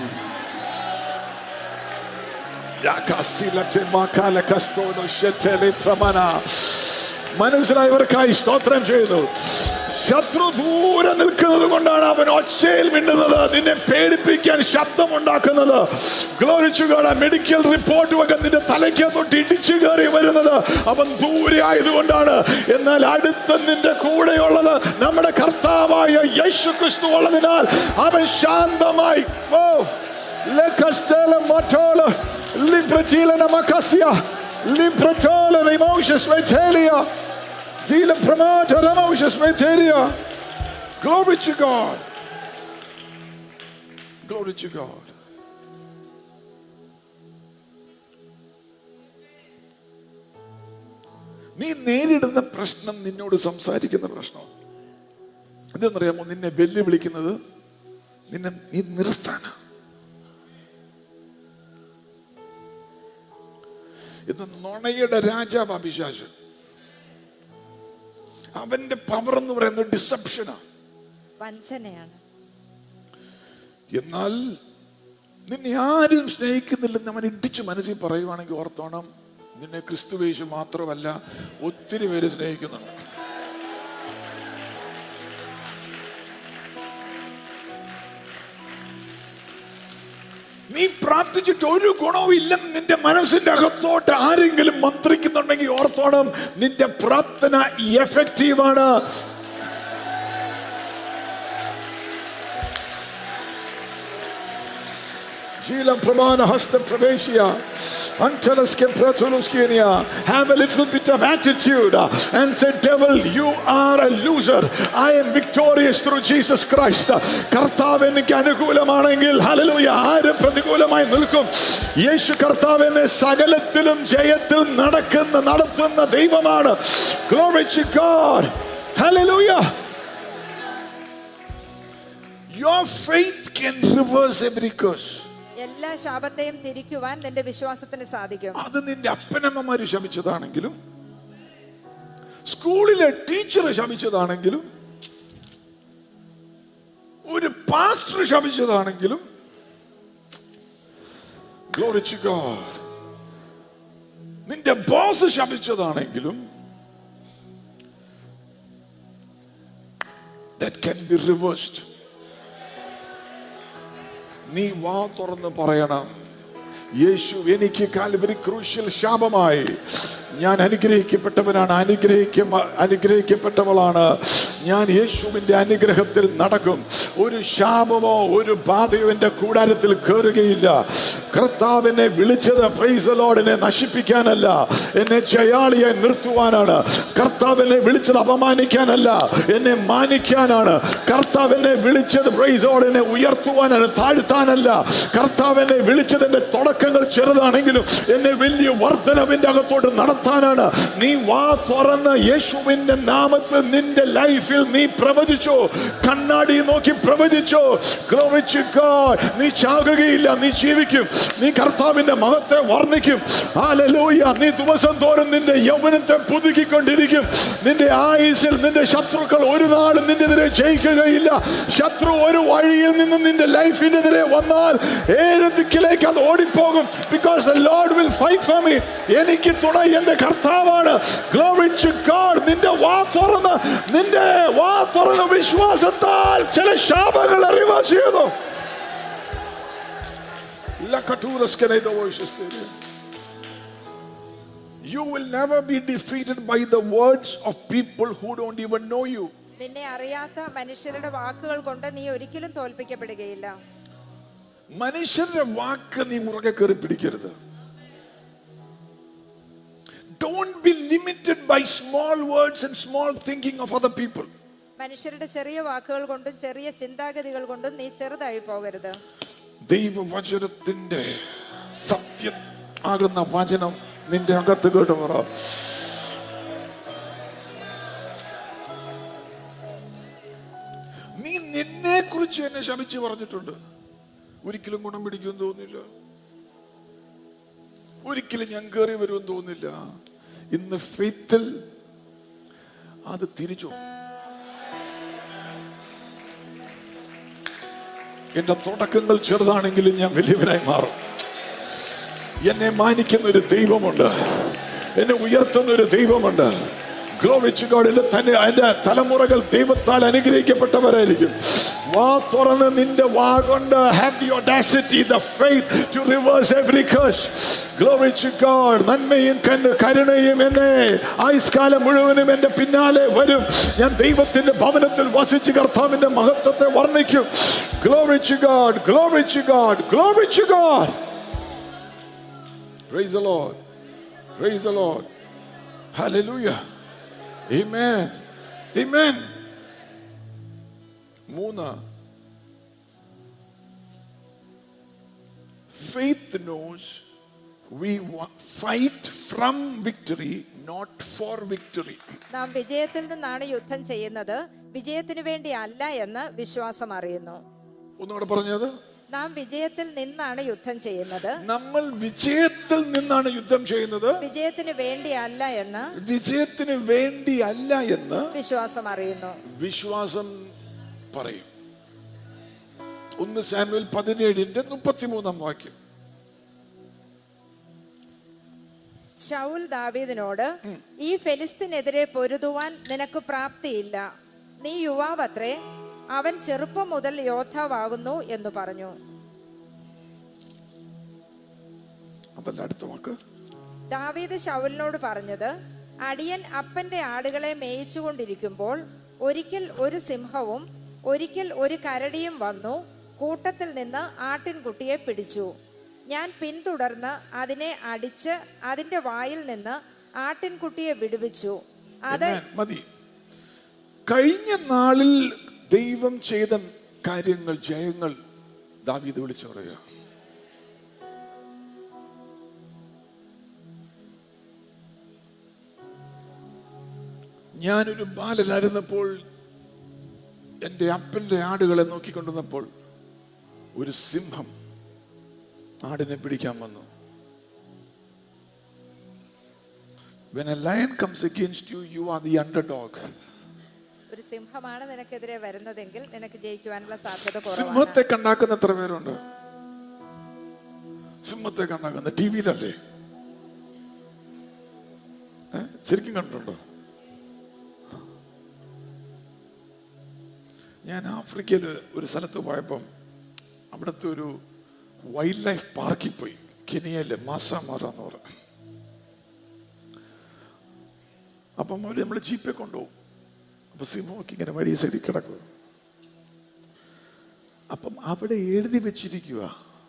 Speaker 2: മനസ്സിലായവർക്കായി സ്തോത്രം ചെയ്യുന്നു ശത്രു ദൂരെ നിൽക്കുന്നത് കൊണ്ടാണ് അവൻ ഒച്ചയിൽ മിണ്ടുന്നത് നിന്നെ പേടിപ്പിക്കാൻ ശബ്ദമുണ്ടാക്കുന്നത് ഗ്ലോറിച്ചുകാട് മെഡിക്കൽ റിപ്പോർട്ട് വക നിന്റെ തലയ്ക്ക് തൊട്ട് ഇടിച്ചു കയറി വരുന്നത് അവൻ ദൂരെ ആയതുകൊണ്ടാണ് എന്നാൽ അടുത്ത് നിന്റെ കൂടെയുള്ളത് നമ്മുടെ കർത്താവായ യേശു ക്രിസ്തു ഉള്ളതിനാൽ അവൻ ശാന്തമായി ഓ ലെക്കസ്റ്റേല മറ്റോല ലിബ്രചീലന മക്കസ്യ ലിബ്രറ്റോല റിമോഷസ് വെറ്റേലിയ Dila Pramata Ramoshes Meteria. Glory to God. Glory to God. നീ നേരിടുന്ന പ്രശ്നം നിന്നോട് സംസാരിക്കുന്ന പ്രശ്നം ഇതെന്നറിയാമോ നിന്നെ വെല്ലുവിളിക്കുന്നത് നിന്നെ നീ നിർത്താനാ ഇത് നുണയുടെ രാജാവ് അഭിശാശൻ അവന്റെ പവർ എന്ന് പറയുന്നത് ഡിസപ്ഷനാ
Speaker 3: വഞ്ചനയാണ്
Speaker 2: എന്നാൽ നിന്നെ ആരും സ്നേഹിക്കുന്നില്ലെന്ന് അവൻ ഇടിച്ച് മനസ്സിൽ പറയുവാണെങ്കിൽ ഓർത്തോണം നിന്നെ ക്രിസ്തുവേശു മാത്രമല്ല ഒത്തിരി പേര് സ്നേഹിക്കുന്നുണ്ട് നീ പ്രാർത്ഥിച്ചിട്ട് ഒരു ഗുണവും ഇല്ലെന്ന് നിന്റെ മനസ്സിന്റെ അകത്തോട്ട് ആരെങ്കിലും മന്ത്രിക്കുന്നുണ്ടെങ്കിൽ ഓർത്തോണം നിന്റെ പ്രാർത്ഥന എഫക്റ്റീവാണ് Gila Pramana Hasta Pravesia. Antelaske Pratuluskinia. Have a little bit of attitude uh, and say, Devil, you are a loser. I am victorious through Jesus Christ. കർത്താവ് എനിക്ക് അനുകൂലമാണെങ്കിൽ ഹലലൂയ ആര് പ്രതികൂലമായി നിൽക്കും യേശു കർത്താവിനെ സകലത്തിലും ജയത്തിൽ നടക്കുന്ന നടത്തുന്ന ദൈവമാണ് Glory to God. Hallelujah. Your faith can reverse every curse.
Speaker 3: എല്ലാ ശാപത്തെയും തിരിക്കുവാൻ നിന്റെ വിശ്വാസത്തിന് സാധിക്കും
Speaker 2: അത് നിന്റെ അപ്പനമ്മമാര് ശമിച്ചതാണെങ്കിലും സ്കൂളിലെ ടീച്ചർ ശമിച്ചതാണെങ്കിലും ഒരു പാസ്റ്റർ ശമിച്ചതാണെങ്കിലും Glory to God. നിന്റെ ബോസ് ശമിച്ചതാണെങ്കിലും that can be reversed നീ വാ തുറന്ന് പറയണം യേശു എനിക്ക് കാൽവരി ക്രൂഷ്യൽ ശാപമായി ഞാൻ അനുഗ്രഹിക്കപ്പെട്ടവനാണ് അനുഗ്രഹിക്ക അനുഗ്രഹിക്കപ്പെട്ടവളാണ് ഞാൻ യേശുവിന്റെ അനുഗ്രഹത്തിൽ നടക്കും ഒരു ശാപമോ ഒരു ബാധയോ എന്റെ കൂടാരത്തിൽ കയറുകയില്ല കർത്താവിനെ വിളിച്ചത് പ്രൈസലോടിനെ നശിപ്പിക്കാനല്ല എന്നെ ജയാളിയെ നിർത്തുവാനാണ് കർത്താവിനെ വിളിച്ചത് അപമാനിക്കാനല്ല എന്നെ മാനിക്കാനാണ് കർത്താവിനെ വിളിച്ചത് പ്രൈസോടിനെ ഉയർത്തുവാനാണ് താഴ്ത്താനല്ല കർത്താവിനെ വിളിച്ചത് എന്റെ തുടക്കങ്ങൾ ചെറുതാണെങ്കിലും എന്നെ വലിയ വർധനവിന്റെ അകത്തോട്ട് നടത്താനാണ് നീ വാ തുറന്ന് യേശുവിന്റെ നാമത്തിൽ നിന്റെ ലൈഫിൽ നീ പ്രവചിച്ചോ കണ്ണാടി നോക്കി പ്രവചിച്ചോ Glory to God. നീ ചാകുകയില്ല നീ ജീവിക്കും നീ കർത്താവിന്റെ മഹത്തെ വർണ്ണിക്കും Hallelujah. നീ ദിവസം തോറും നിന്റെ യൗവനത്തെ പുതുക്കിക്കൊണ്ടിരിക്കും നിന്റെ ആയുസിൽ നിന്റെ ശത്രുക്കൾ ഒരു നാളും നിന്റെ എതിരെ ജയിക്കുകയില്ല ശത്രു ഒരു വഴിയിൽ നിന്ന് നിന്റെ ലൈഫിനെതിരെ വന്നാൽ ഏഴ് ദിക്കിലേക്ക് അത് ഓടിപ്പോകും because the Lord will fight for me എനിക്ക് തുണ എന്റെ കർത്താവാണ് Glory to God. നിന്റെ വാ തുറന്ന് നിന്റെ വാ തുറന്ന് വിശ്വാസത്താൽ ചില ശാപങ്ങൾ അറിയുക ചെയ്തു Lakaturas Kenedo voices there. You will never be defeated by the words of people who don't even know you.
Speaker 3: നിന്നെ അറിയാത്ത മനുഷ്യരുടെ വാക്കുകൾ കൊണ്ട് നീ ഒരിക്കലും തോൽപ്പിക്കപ്പെടുകയില്ല
Speaker 2: മനുഷ്യരുടെ വാക്ക് നീ മുറുകെ കയറി പിടിക്കരുത് Don't be limited by small words and small thinking of other people.
Speaker 3: മനുഷ്യരുടെ ചെറിയ വാക്കുകൾ കൊണ്ടും ചെറിയ ചിന്താഗതികൾ കൊണ്ടും നീ ചെറുതായി പോകരുത്
Speaker 2: ദൈവവചനത്തിന്റെ സത്യം ആകുന്ന വചനം നിന്റെ അകത്ത് കേട്ട് പറ നീ നിന്നെ കുറിച്ച് എന്നെ ശപിച്ച് പറഞ്ഞിട്ടുണ്ട് ഒരിക്കലും ഗുണം പിടിക്കുമെന്ന് തോന്നില്ല ഒരിക്കലും ഞാൻ കയറി വരുമെന്ന് തോന്നില്ല ഇന്ന് ഫെയ്ത്തിൽ അത് തിരിച്ചു എന്റെ തുടക്കങ്ങൾ ചെറുതാണെങ്കിലും ഞാൻ വലിയവനായി മാറും എന്നെ മാനിക്കുന്ന ഒരു ദൈവമുണ്ട് എന്നെ ഉയർത്തുന്ന ഒരു ദൈവമുണ്ട് Glory to God. എന്റെ തന്നെ എന്റെ തലമുറകൾ ദൈവത്താൽ അനുഗ്രഹിക്കപ്പെട്ടവരായിരിക്കും വാ തുറന്ന് നിന്റെ വാ കൊണ്ട് have the audacity the faith to reverse every curse glory to God നന്മയും കണ്ണ് കരുണയും എന്നെ ആയുഷ്കാലം മുഴുവനും എന്റെ പിന്നാലെ വരും ഞാൻ ദൈവത്തിന്റെ ഭവനത്തിൽ വസിച്ച് കർത്താവിന്റെ മഹത്വത്തെ വർണ്ണിക്കും glory to God glory to God glory to God Praise the Lord. Praise the Lord. Hallelujah. Amen. Amen. മൂന്ന് faith knows we wa- fight from victory not for victory
Speaker 3: നാം വിജയത്തിൽ നിന്നാണ് യുദ്ധം ചെയ്യുന്നത് വിജയത്തിനു വേണ്ടി അല്ല എന്ന് വിശ്വാസം അറിയുന്നു
Speaker 2: ഒന്നുകൂടെ പറഞ്ഞത്
Speaker 3: നാം വിജയത്തിൽ നിന്നാണ് യുദ്ധം ചെയ്യുന്നത്
Speaker 2: നമ്മൾ വിജയത്തിൽ നിന്നാണ് യുദ്ധം ചെയ്യുന്നത്
Speaker 3: വിജയത്തിന് വേണ്ടി അല്ല എന്ന്
Speaker 2: വിജയത്തിന് വേണ്ടി അല്ല എന്ന്
Speaker 3: വിശ്വാസം അറിയുന്നു
Speaker 2: വിശ്വാസം പറയും ഒന്ന് സാമുവൽ പതിനേഴിന്റെ മുപ്പത്തിമൂന്നാം വാക്യം
Speaker 3: ശൗൽ ദാവീദിനോട് ഈ ഫെലിസ്തിനെതിരെ പൊരുതുവാൻ നിനക്ക് പ്രാപ്തിയില്ല നീ യുവാവത്രേ അവൻ ചെറുപ്പം മുതൽ യോദ്ധാവാകുന്നു എന്ന് പറഞ്ഞു
Speaker 2: അതല്ല അടുത്ത വാക്ക്
Speaker 3: ദാവീദ് ശൗലിനോട് പറഞ്ഞത് അടിയൻ അപ്പന്റെ ആടുകളെ മേയിച്ചുകൊണ്ടിരിക്കുമ്പോൾ ഒരിക്കൽ ഒരു സിംഹവും ഒരിക്കൽ ഒരു കരടിയും വന്നു കൂട്ടത്തിൽ നിന്ന് ആട്ടിൻകുട്ടിയെ പിടിച്ചു ഞാൻ പിന്തുടർന്ന് അതിനെ അടിച്ച് അതിന്റെ വായിൽ നിന്ന് ആട്ടിൻകുട്ടിയെ വിടുവിച്ചു അത്
Speaker 2: Amen. മതി കഴിഞ്ഞ നാളിൽ ദൈവം ചെയ്ത കാര്യങ്ങൾ ജയങ്ങൾ ദാവീദ് വിളിച്ചു പറയുക ഞാനൊരു ബാലനായിരുന്നപ്പോൾ എൻ്റെ അപ്പൻ്റെ ആടുകളെ നോക്കിക്കൊണ്ടിരുന്നപ്പോൾ ഒരു സിംഹം ആടിനെ പിടിക്കാൻ വന്നു When a lion comes against you, you are the underdog.
Speaker 3: ഒരു സിംഹമാണ് നിനക്കെതിരെ വരുന്നതെങ്കിൽ നിനക്ക് ജയിക്കുവാനുള്ള സാധ്യത കുറവാണ്
Speaker 2: സിംഹത്തെ കണ്ടാക്കുന്ന എത്ര പേരുണ്ട് സിംഹത്തെ കണ്ടാക്കുന്ന ടി വിയിലല്ലേ ഏ? ശരിക്കും കണ്ടിട്ടുണ്ടോ ഞാൻ ആഫ്രിക്കയിൽ ഒരു സ്ഥലത്ത് പോയപ്പം അവിടുത്തെ ഒരു വൈൽഡ് ലൈഫ് പാർക്കിൽ പോയി കെനിയല്ലേ മാസാമാറ എന്ന് പറ അപ്പം അവര് നമ്മൾ ജീപ്പെ കൊണ്ടുപോകും അപ്പൊ സിംഹമൊക്കെ ഇങ്ങനെ വഴി സൈഡിൽ കിടക്കുക അപ്പം അവിടെ എഴുതി വെച്ചിരിക്കുക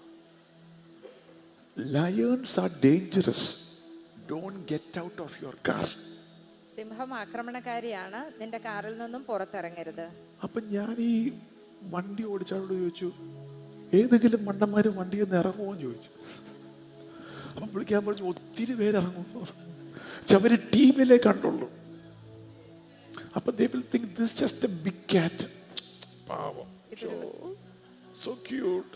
Speaker 2: lions are dangerous don't get out of your car
Speaker 3: സിംഹം ആക്രമണകാരിയാണ് നിന്റെ കാറിൽ നിന്നും പുറത്തിറങ്ങരുത്
Speaker 2: അപ്പൊ ഞാൻ ഈ വണ്ടി ഓടിച്ചവരോട് ചോദിച്ചു ഏതെങ്കിലും മണ്ടന്മാര് വണ്ടിയിൽ നിന്ന് ഇറങ്ങുമോ എന്ന് ചോദിച്ചു അപ്പൊ വിളിക്കാൻ പറഞ്ഞു ഒത്തിരി പേര് ഇറങ്ങുമെന്ന് പറഞ്ഞു പക്ഷെ അവര് ടീമിലെ കണ്ടുള്ളൂ അപ്പൊ they will think this just a big cat പാവം so cute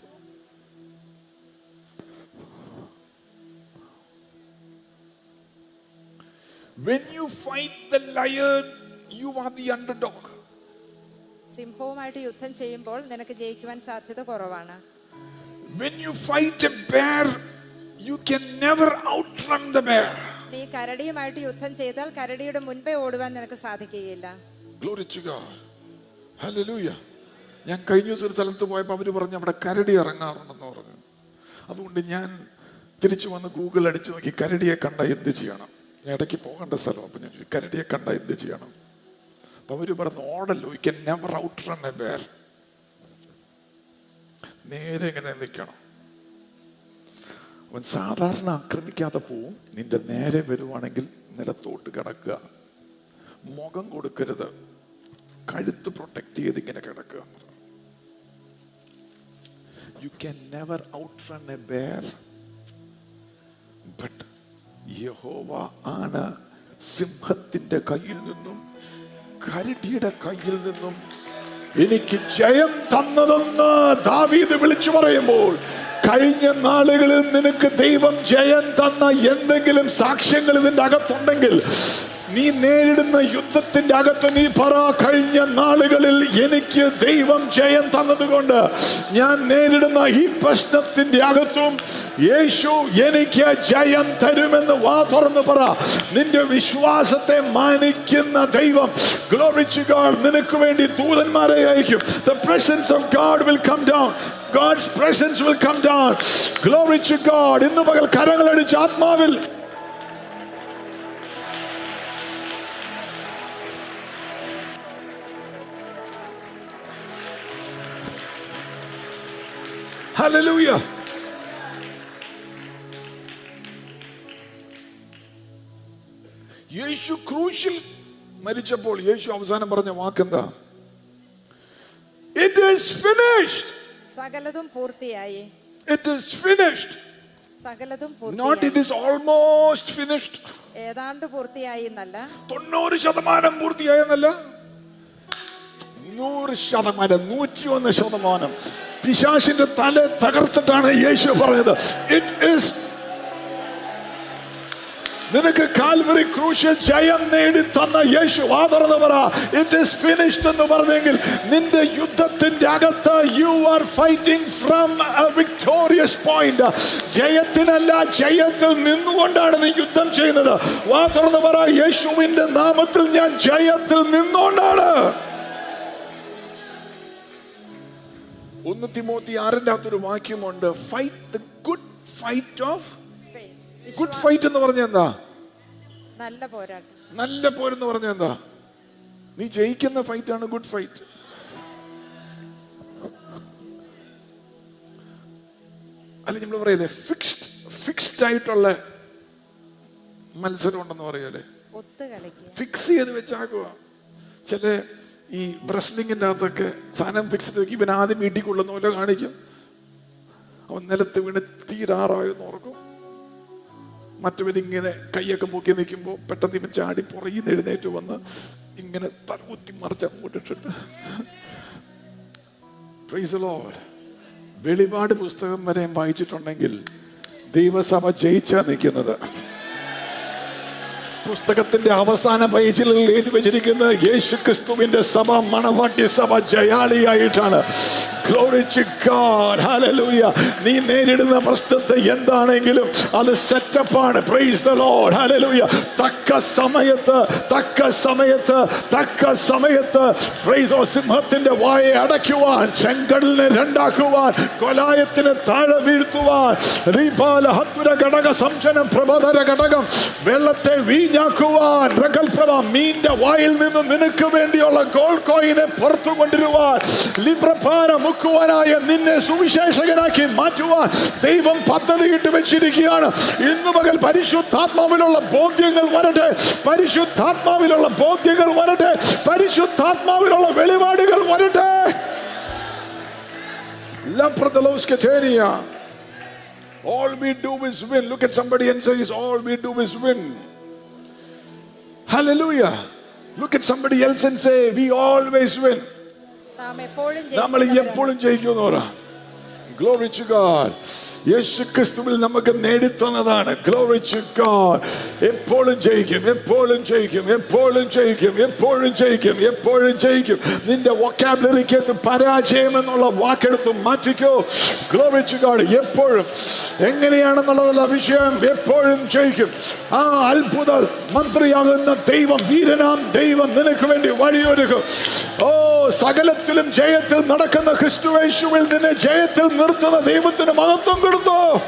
Speaker 2: When you fight the lion, you are the underdog.
Speaker 3: സിംഹവുമായിട്ട് യുദ്ധം ചെയ്യുമ്പോൾ നിനക്ക് ജയിക്കുവാൻ സാധ്യത കുറവാണ്
Speaker 2: When you fight a bear, you can never outrun the bear.
Speaker 3: നീ കരടിയുമായിട്ട് യുദ്ധം ചെയ്താൽ കരടിയുടെ മുൻപേ ഓടുവാൻ നിനക്ക് സാധിക്കുകയില്ല
Speaker 2: Glory to God. Hallelujah. ഞാൻ കഴിഞ്ഞ ദിവസം ഒരു സ്ഥലത്ത് പോയപ്പോൾ അവർ പറഞ്ഞു അവിടെ കരടി ഇറങ്ങാറുണ്ടെന്ന് പറഞ്ഞു അതുകൊണ്ട് ഞാൻ തിരിച്ചു വന്ന് ഗൂഗിൾ അടിച്ചു നോക്കി കരടിയെ കണ്ട എന്ത് ചെയ്യണം ഞാൻ ഇടയ്ക്ക് പോകേണ്ട സ്ഥലം അപ്പൊ ഞാൻ ചോദിച്ചു, കരടിയെ കണ്ട എന്ത് ചെയ്യണം അപ്പൊ അവര് പറഞ്ഞു ഓടല്ലോ you can never outrun a bear നേരെ ഇങ്ങനെ നിൽക്കണം അവൻ സാധാരണ ആക്രമിക്കാതെ പോവും നിന്റെ നേരെ വരുവാണെങ്കിൽ നിലത്തോട്ട് കിടക്കുക മുഖം കൊടുക്കരുത് കഴുത്ത് പ്രൊട്ടക്ട് ചെയ്ത് ഇങ്ങനെ കിടക്കുക you can never outrun a bear but യഹോവ ആണ് സിംഹത്തിന്റെ കയ്യിൽ നിന്നും കരടിയുടെ കയ്യിൽ നിന്നും എനിക്ക് ജയം തന്നതെന്ന് ദാവീദ് വിളിച്ചു പറയുമ്പോൾ കഴിഞ്ഞ നാളുകളിൽ നിനക്ക് ദൈവം ജയം തന്ന എന്തെങ്കിലും സാക്ഷ്യങ്ങൾ ഇതിന്റെ അകത്തുണ്ടെങ്കിൽ നീ നേരിടുന്ന യുദ്ധത്തിന്റെ അകത്ത് നീ പറ കഴിഞ്ഞ നാളുകളിൽ എനിക്ക് ദൈവം ജയം തന്നതുകൊണ്ട് ഞാൻ നേരിടുന്ന ഈ പ്രശ്നത്തിന്റെ അകത്തും യേശു എനിക്ക് ജയം തരുമെന്ന് വാ തുറന്ന് പറ നിന്റെ വിശ്വാസത്തെ മാനിക്കുന്ന ദൈവം Glory to God നിനക്ക് വേണ്ടി ദൂതന്മാരെ അയക്കും the presence of God will come down God's presence will come down glory to God ഇന്ന് പകൽ കരങ്ങളടിച്ച് ആത്മാവിൽ Hallelujah. യേശു ക്രൂശിൽ മരിച്ചപ്പോൾ യേശു അവസാനം പറഞ്ഞ വാക്കെന്താ ഇറ്റ് ഈസ് ഫിനിഷ്ഡ്
Speaker 3: സകലതും പൂർത്തിയായി
Speaker 2: ഇറ്റ് ഈസ് ഫിനിഷ്ഡ്
Speaker 3: സകലതും
Speaker 2: നോട്ട്
Speaker 3: പൂർത്തിയായി
Speaker 2: ഇറ്റ് ഈസ് ഓൾമോസ്റ്റ് ഫിനിഷ്ഡ്
Speaker 3: ഏതാണ്ട് പൂർത്തിയായി എന്നല്ല
Speaker 2: തൊണ്ണൂറ് ശതമാനം പൂർത്തിയായെന്നല്ല നൂറ് ശതമാനം നൂറ്റി ഒന്ന് ശതമാനം പിശാശിന്റെ തല തകർത്തിട്ടാണ് യേശു പറഞ്ഞത് ഇറ്റ് ഈസ് നിനക്ക് കാൽവറി ക്രൂശിൽ ജയം നേടി തന്ന യേശു വാ തുറന്ന് പറ ഇറ്റ് ഈസ് ഫിനിഷ്ഡ് എന്ന് പറഞ്ഞെങ്കിൽ നിന്റെ യുദ്ധത്തിന്റെ അകത്ത് you are fighting from victorious point ജയത്തിനല്ല ജയത്തിൽ നിന്നുകൊണ്ടാണ് നീ യുദ്ധം ചെയ്യുന്നത് വാ തുറന്ന് പറ യേശുവിന്റെ നാമത്തിൽ ഞാൻ ജയത്തിൽ നിന്നുകൊണ്ടാണ് ഒന്ന് തിമോത്തി ആറിന്റെ അകത്തൊരു വാക്യമുണ്ട് fight the good fight of good
Speaker 3: വിശ്വാ-
Speaker 2: ഫൈറ്റ് എന്ന് പറഞ്ഞ എന്താ
Speaker 3: നല്ല പോരാട്ടം
Speaker 2: നല്ല പോരെന്ന് പറഞ്ഞ എന്താ നീ ജയിക്കുന്ന ഫൈറ്റ് ആണ് ഗുഡ് ഫൈറ്റ് അല്ല നമ്മൾ പറയല്ലേ ഫിക്സ്ഡ് ഫിക്സ്ഡ് ആയിട്ടുള്ള മത്സരം ഉണ്ടെന്ന് പറയല്ലേ
Speaker 3: ഒത്തു കളിക്കുക
Speaker 2: ഫിക്സ് ചെയ്ത് വെച്ചാക്കുക ചില ഈ wrestling-ന്റെ അകത്തൊക്കെ സാധനം ഫിക്സ് ചെയ്ത് വെക്കും ഇവൻ ആദ്യം വീട്ടിൽ കൊള്ളുന്ന പോലെ കാണിക്കും അവൻ നിലത്ത് വീണ് തീരാറായെന്ന് ഓർക്കും മറ്റവനിങ്ങനെ കൈയൊക്കെ പൊക്കി നിൽക്കുമ്പോൾ പെട്ടെന്ന് ഇവൻ ചാടി പുറകിൽ നിന്ന് എഴുന്നേറ്റ് വന്ന് ഇങ്ങനെ തലകുത്തി മറിച്ച് അങ്ങോട്ടിട്ടിട്ട് Praise the Lord. വെളിപാട് പുസ്തകം വരെ വായിച്ചിട്ടുണ്ടെങ്കിൽ ദൈവസഭ ജയിച്ചാ നിൽക്കുന്നത് പുസ്തകത്തിന്റെ അവസാന പേജിൽ എഴുതി വെച്ചിരിക്കുന്ന യേശു ക്രിസ്തുവിന്റെ സഭ മണവാട്ടി സഭ ജയാളിയായിട്ടാണ് Glory to God. Hallelujah. നീ നേരിടുന്ന പ്രശ്നത്തെ എന്താണെങ്കിലും അത് സെറ്റപ്പാണ് പ്രൈസ് ദ ലോർഡ് ഹല്ലേലൂയ തക്ക സമയത്ത് തക്ക സമയത്ത് തക്ക സമയത്ത് പ്രൈസ് ഓ സിംഹത്തിന്റെ വായെ അടയ്ക്കുവാൻ ചെങ്കടലിനെ രണ്ടാക്കുവാൻ കൊലായത്തിന് താഴെ വീഴ്ത്തുവാൻ റീപാല ഹത്തുര ഘടക സംശന പ്രബോധന ഘടകം വെള്ളത്തെ വീഞ്ഞാക്കുവാൻ രകൽപ്രഭ മീന്റെ വായിൽ നിന്ന് നിനക്ക് വേണ്ടിയുള്ള ഗോൾഡ് കോയിനെ പുറത്തു കൊണ്ടുവരുവാൻ ലിബ്രപാന മുക്കുവാനായ നിന്നെ സുവിശേഷകനാക്കി മാറ്റുവാൻ ദൈവം പദ്ധതി ഇട്ട് വെച്ചിരിക്കുകയാണ് ഇന്നു പകൽ പരിശുദ്ധാത്മാവിലുള്ള ബോധ്യങ്ങൾ വരട്ടെ പരിശുദ്ധാത്മാവിലുള്ള ബോധ്യങ്ങൾ വരട്ടെ പരിശുദ്ധാത്മാവിലുള്ള വെളിപാടുകൾ വരട്ടെ Lampradalovsketeria. All we do is win. Look at somebody and say, All we do is win. Hallelujah. Look at somebody else and say, We always win.
Speaker 3: നാം എപ്പോഴും
Speaker 2: നമ്മൾ
Speaker 3: ജയിക്കുന്നവരാണ്.
Speaker 2: എപ്പോഴും ജയിക്കുമെന്ന് പറ ഗ്ലോറി ടു ഗാഡ് യേശു ക്രിസ്തുവിൽ നമുക്ക് നേടിത്തന്നതാണ് ഗ്ലോറി ടു ഗാഡ് എപ്പോഴും ജയിക്കും എപ്പോഴും ജയിക്കും എപ്പോഴും ജയിക്കും എപ്പോഴും ജയിക്കും എപ്പോഴും ജയിക്കും നിന്റെ വൊക്കാബുലറിക്ക് പരാജയം എന്നുള്ള വാക്കെടുത്ത് മാറ്റിക്കോ ഗ്ലോറി ടു ഗാഡ് എപ്പോഴും എങ്ങനെയാണെന്നുള്ളതല്ല വിഷയം എപ്പോഴും ജയിക്കും ആ അത്ഭുത മന്ത്രിയാകുന്ന ദൈവം വീരനാം ദൈവം നിനക്ക് വേണ്ടി വഴിയൊരുക്കും ഓ സകലത്തിലും ജയത്തിൽ നടക്കുന്ന ക്രിസ്തുവേശുവിൽ നിന്നെ ജയത്തിൽ നിർത്തുന്ന ദൈവത്തിന് മഹത്വം കൊടുത്തു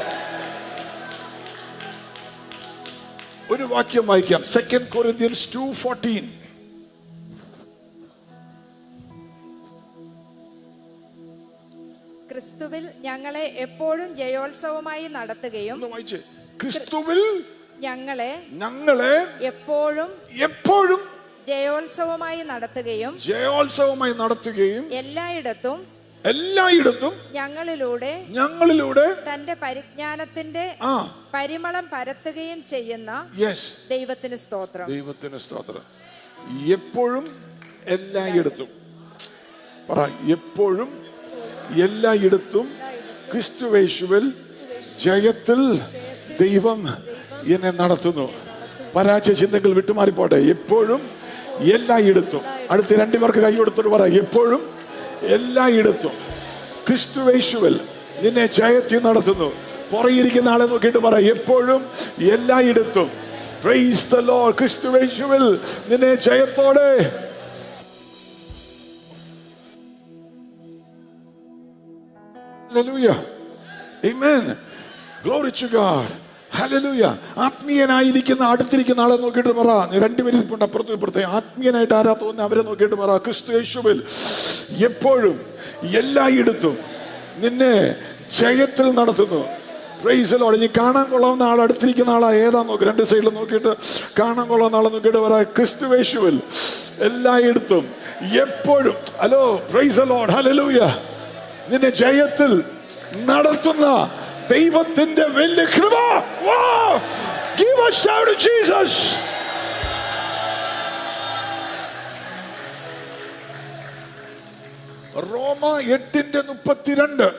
Speaker 2: ഒരു വാക്യം വായിക്കാം സെക്കൻഡ് കൊറിന്ത്യൻസ് ടു ഫോർട്ടീൻ
Speaker 3: ക്രിസ്തുവിൽ ഞങ്ങളെ എപ്പോഴും ജയോത്സവമായി നടത്തുകയും
Speaker 2: ഒന്ന് വായിച്ചേ ക്രിസ്തുവിൽ
Speaker 3: ഞങ്ങളെ
Speaker 2: ഞങ്ങളെ
Speaker 3: എപ്പോഴും
Speaker 2: എപ്പോഴും
Speaker 3: ജയോത്സവമായി നടത്തുകയും
Speaker 2: ജയോത്സവമായി നടത്തുകയും
Speaker 3: എല്ലായിടത്തും
Speaker 2: എല്ലായിടത്തും
Speaker 3: ഞങ്ങളിലൂടെ
Speaker 2: ഞങ്ങളിലൂടെ
Speaker 3: തന്റെ പരിജ്ഞാനത്തിന്റെ
Speaker 2: ആ
Speaker 3: പരിമളം പരത്തുകയും ചെയ്യുന്ന
Speaker 2: യെസ്
Speaker 3: ദൈവത്തിന് സ്തോത്രം
Speaker 2: ദൈവത്തിന് സ്തോത്രം എപ്പോഴും എല്ലായിടത്തും പറ എപ്പോഴും എല്ലായിടത്തും ക്രിസ്തുവേശുവിൽ ജയത്തിൽ ദൈവം എന്നെ നടത്തുന്നു പരാജയ ചിന്തകൾ വിട്ടുമാറിപ്പോട്ടെ എപ്പോഴും എല്ലായിടത്തും അടുത്ത രണ്ടുപേർക്ക് കൈ കൊടുത്തിട്ട് പറ എപ്പോഴും എല്ലായിടത്തും ക്രിസ്തുവേശുവിൽ നിന്നെ ജയത്തിൽ നടത്തുന്നു പുറയിരിക്കുന്ന ആളെ നോക്കിയിട്ട് പറ എപ്പോഴും എല്ലായിടത്തും Praise the Lord. ക്രിസ്തുവേശുവിൽ നിന്നെ ജയത്തോടെ Hallelujah. Amen. Glory to God. Hallelujah. ആത്മീയനായിരിക്കുന്ന അടുത്തിരിക്കുന്ന ആളെ നോക്കിയിട്ട് പറ രണ്ടുപേരും ഇരിപ്പുണ്ട് അപ്പുറത്തും ഇപ്പുറത്തെ ആത്മീയനായിട്ട് ആരാ തോന്നുന്നത് അവരെ നോക്കിയിട്ട് പറ ക്രിസ്തു യേശുവിൽ എപ്പോഴും എല്ലായിടത്തും നിന്നെ ജയത്തിൽ നടത്തുന്നു പ്രൈസ് ലോഡ് ഇനി കാണാൻ കൊള്ളാവുന്ന ആൾ അടുത്തിരിക്കുന്ന ആളാ ഏതാ നോക്കി രണ്ട് സൈഡിൽ നോക്കിയിട്ട് കാണാൻ കൊള്ളാവുന്ന ആളെ നോക്കിയിട്ട് പറ ക്രിസ്തുവേശുവിൽ എല്ലായിടത്തും എപ്പോഴും ഹലോ പ്രൈസ് ലോഡ് ഹലലൂയ നിന്നെ ജയത്തിൽ നടത്തുന്ന ദൈവത്തിന്റെ വലിയ കൃപ Wow! Give a shout to Jesus. റോമ എട്ടിന്റെ മുപ്പത്തിരണ്ട്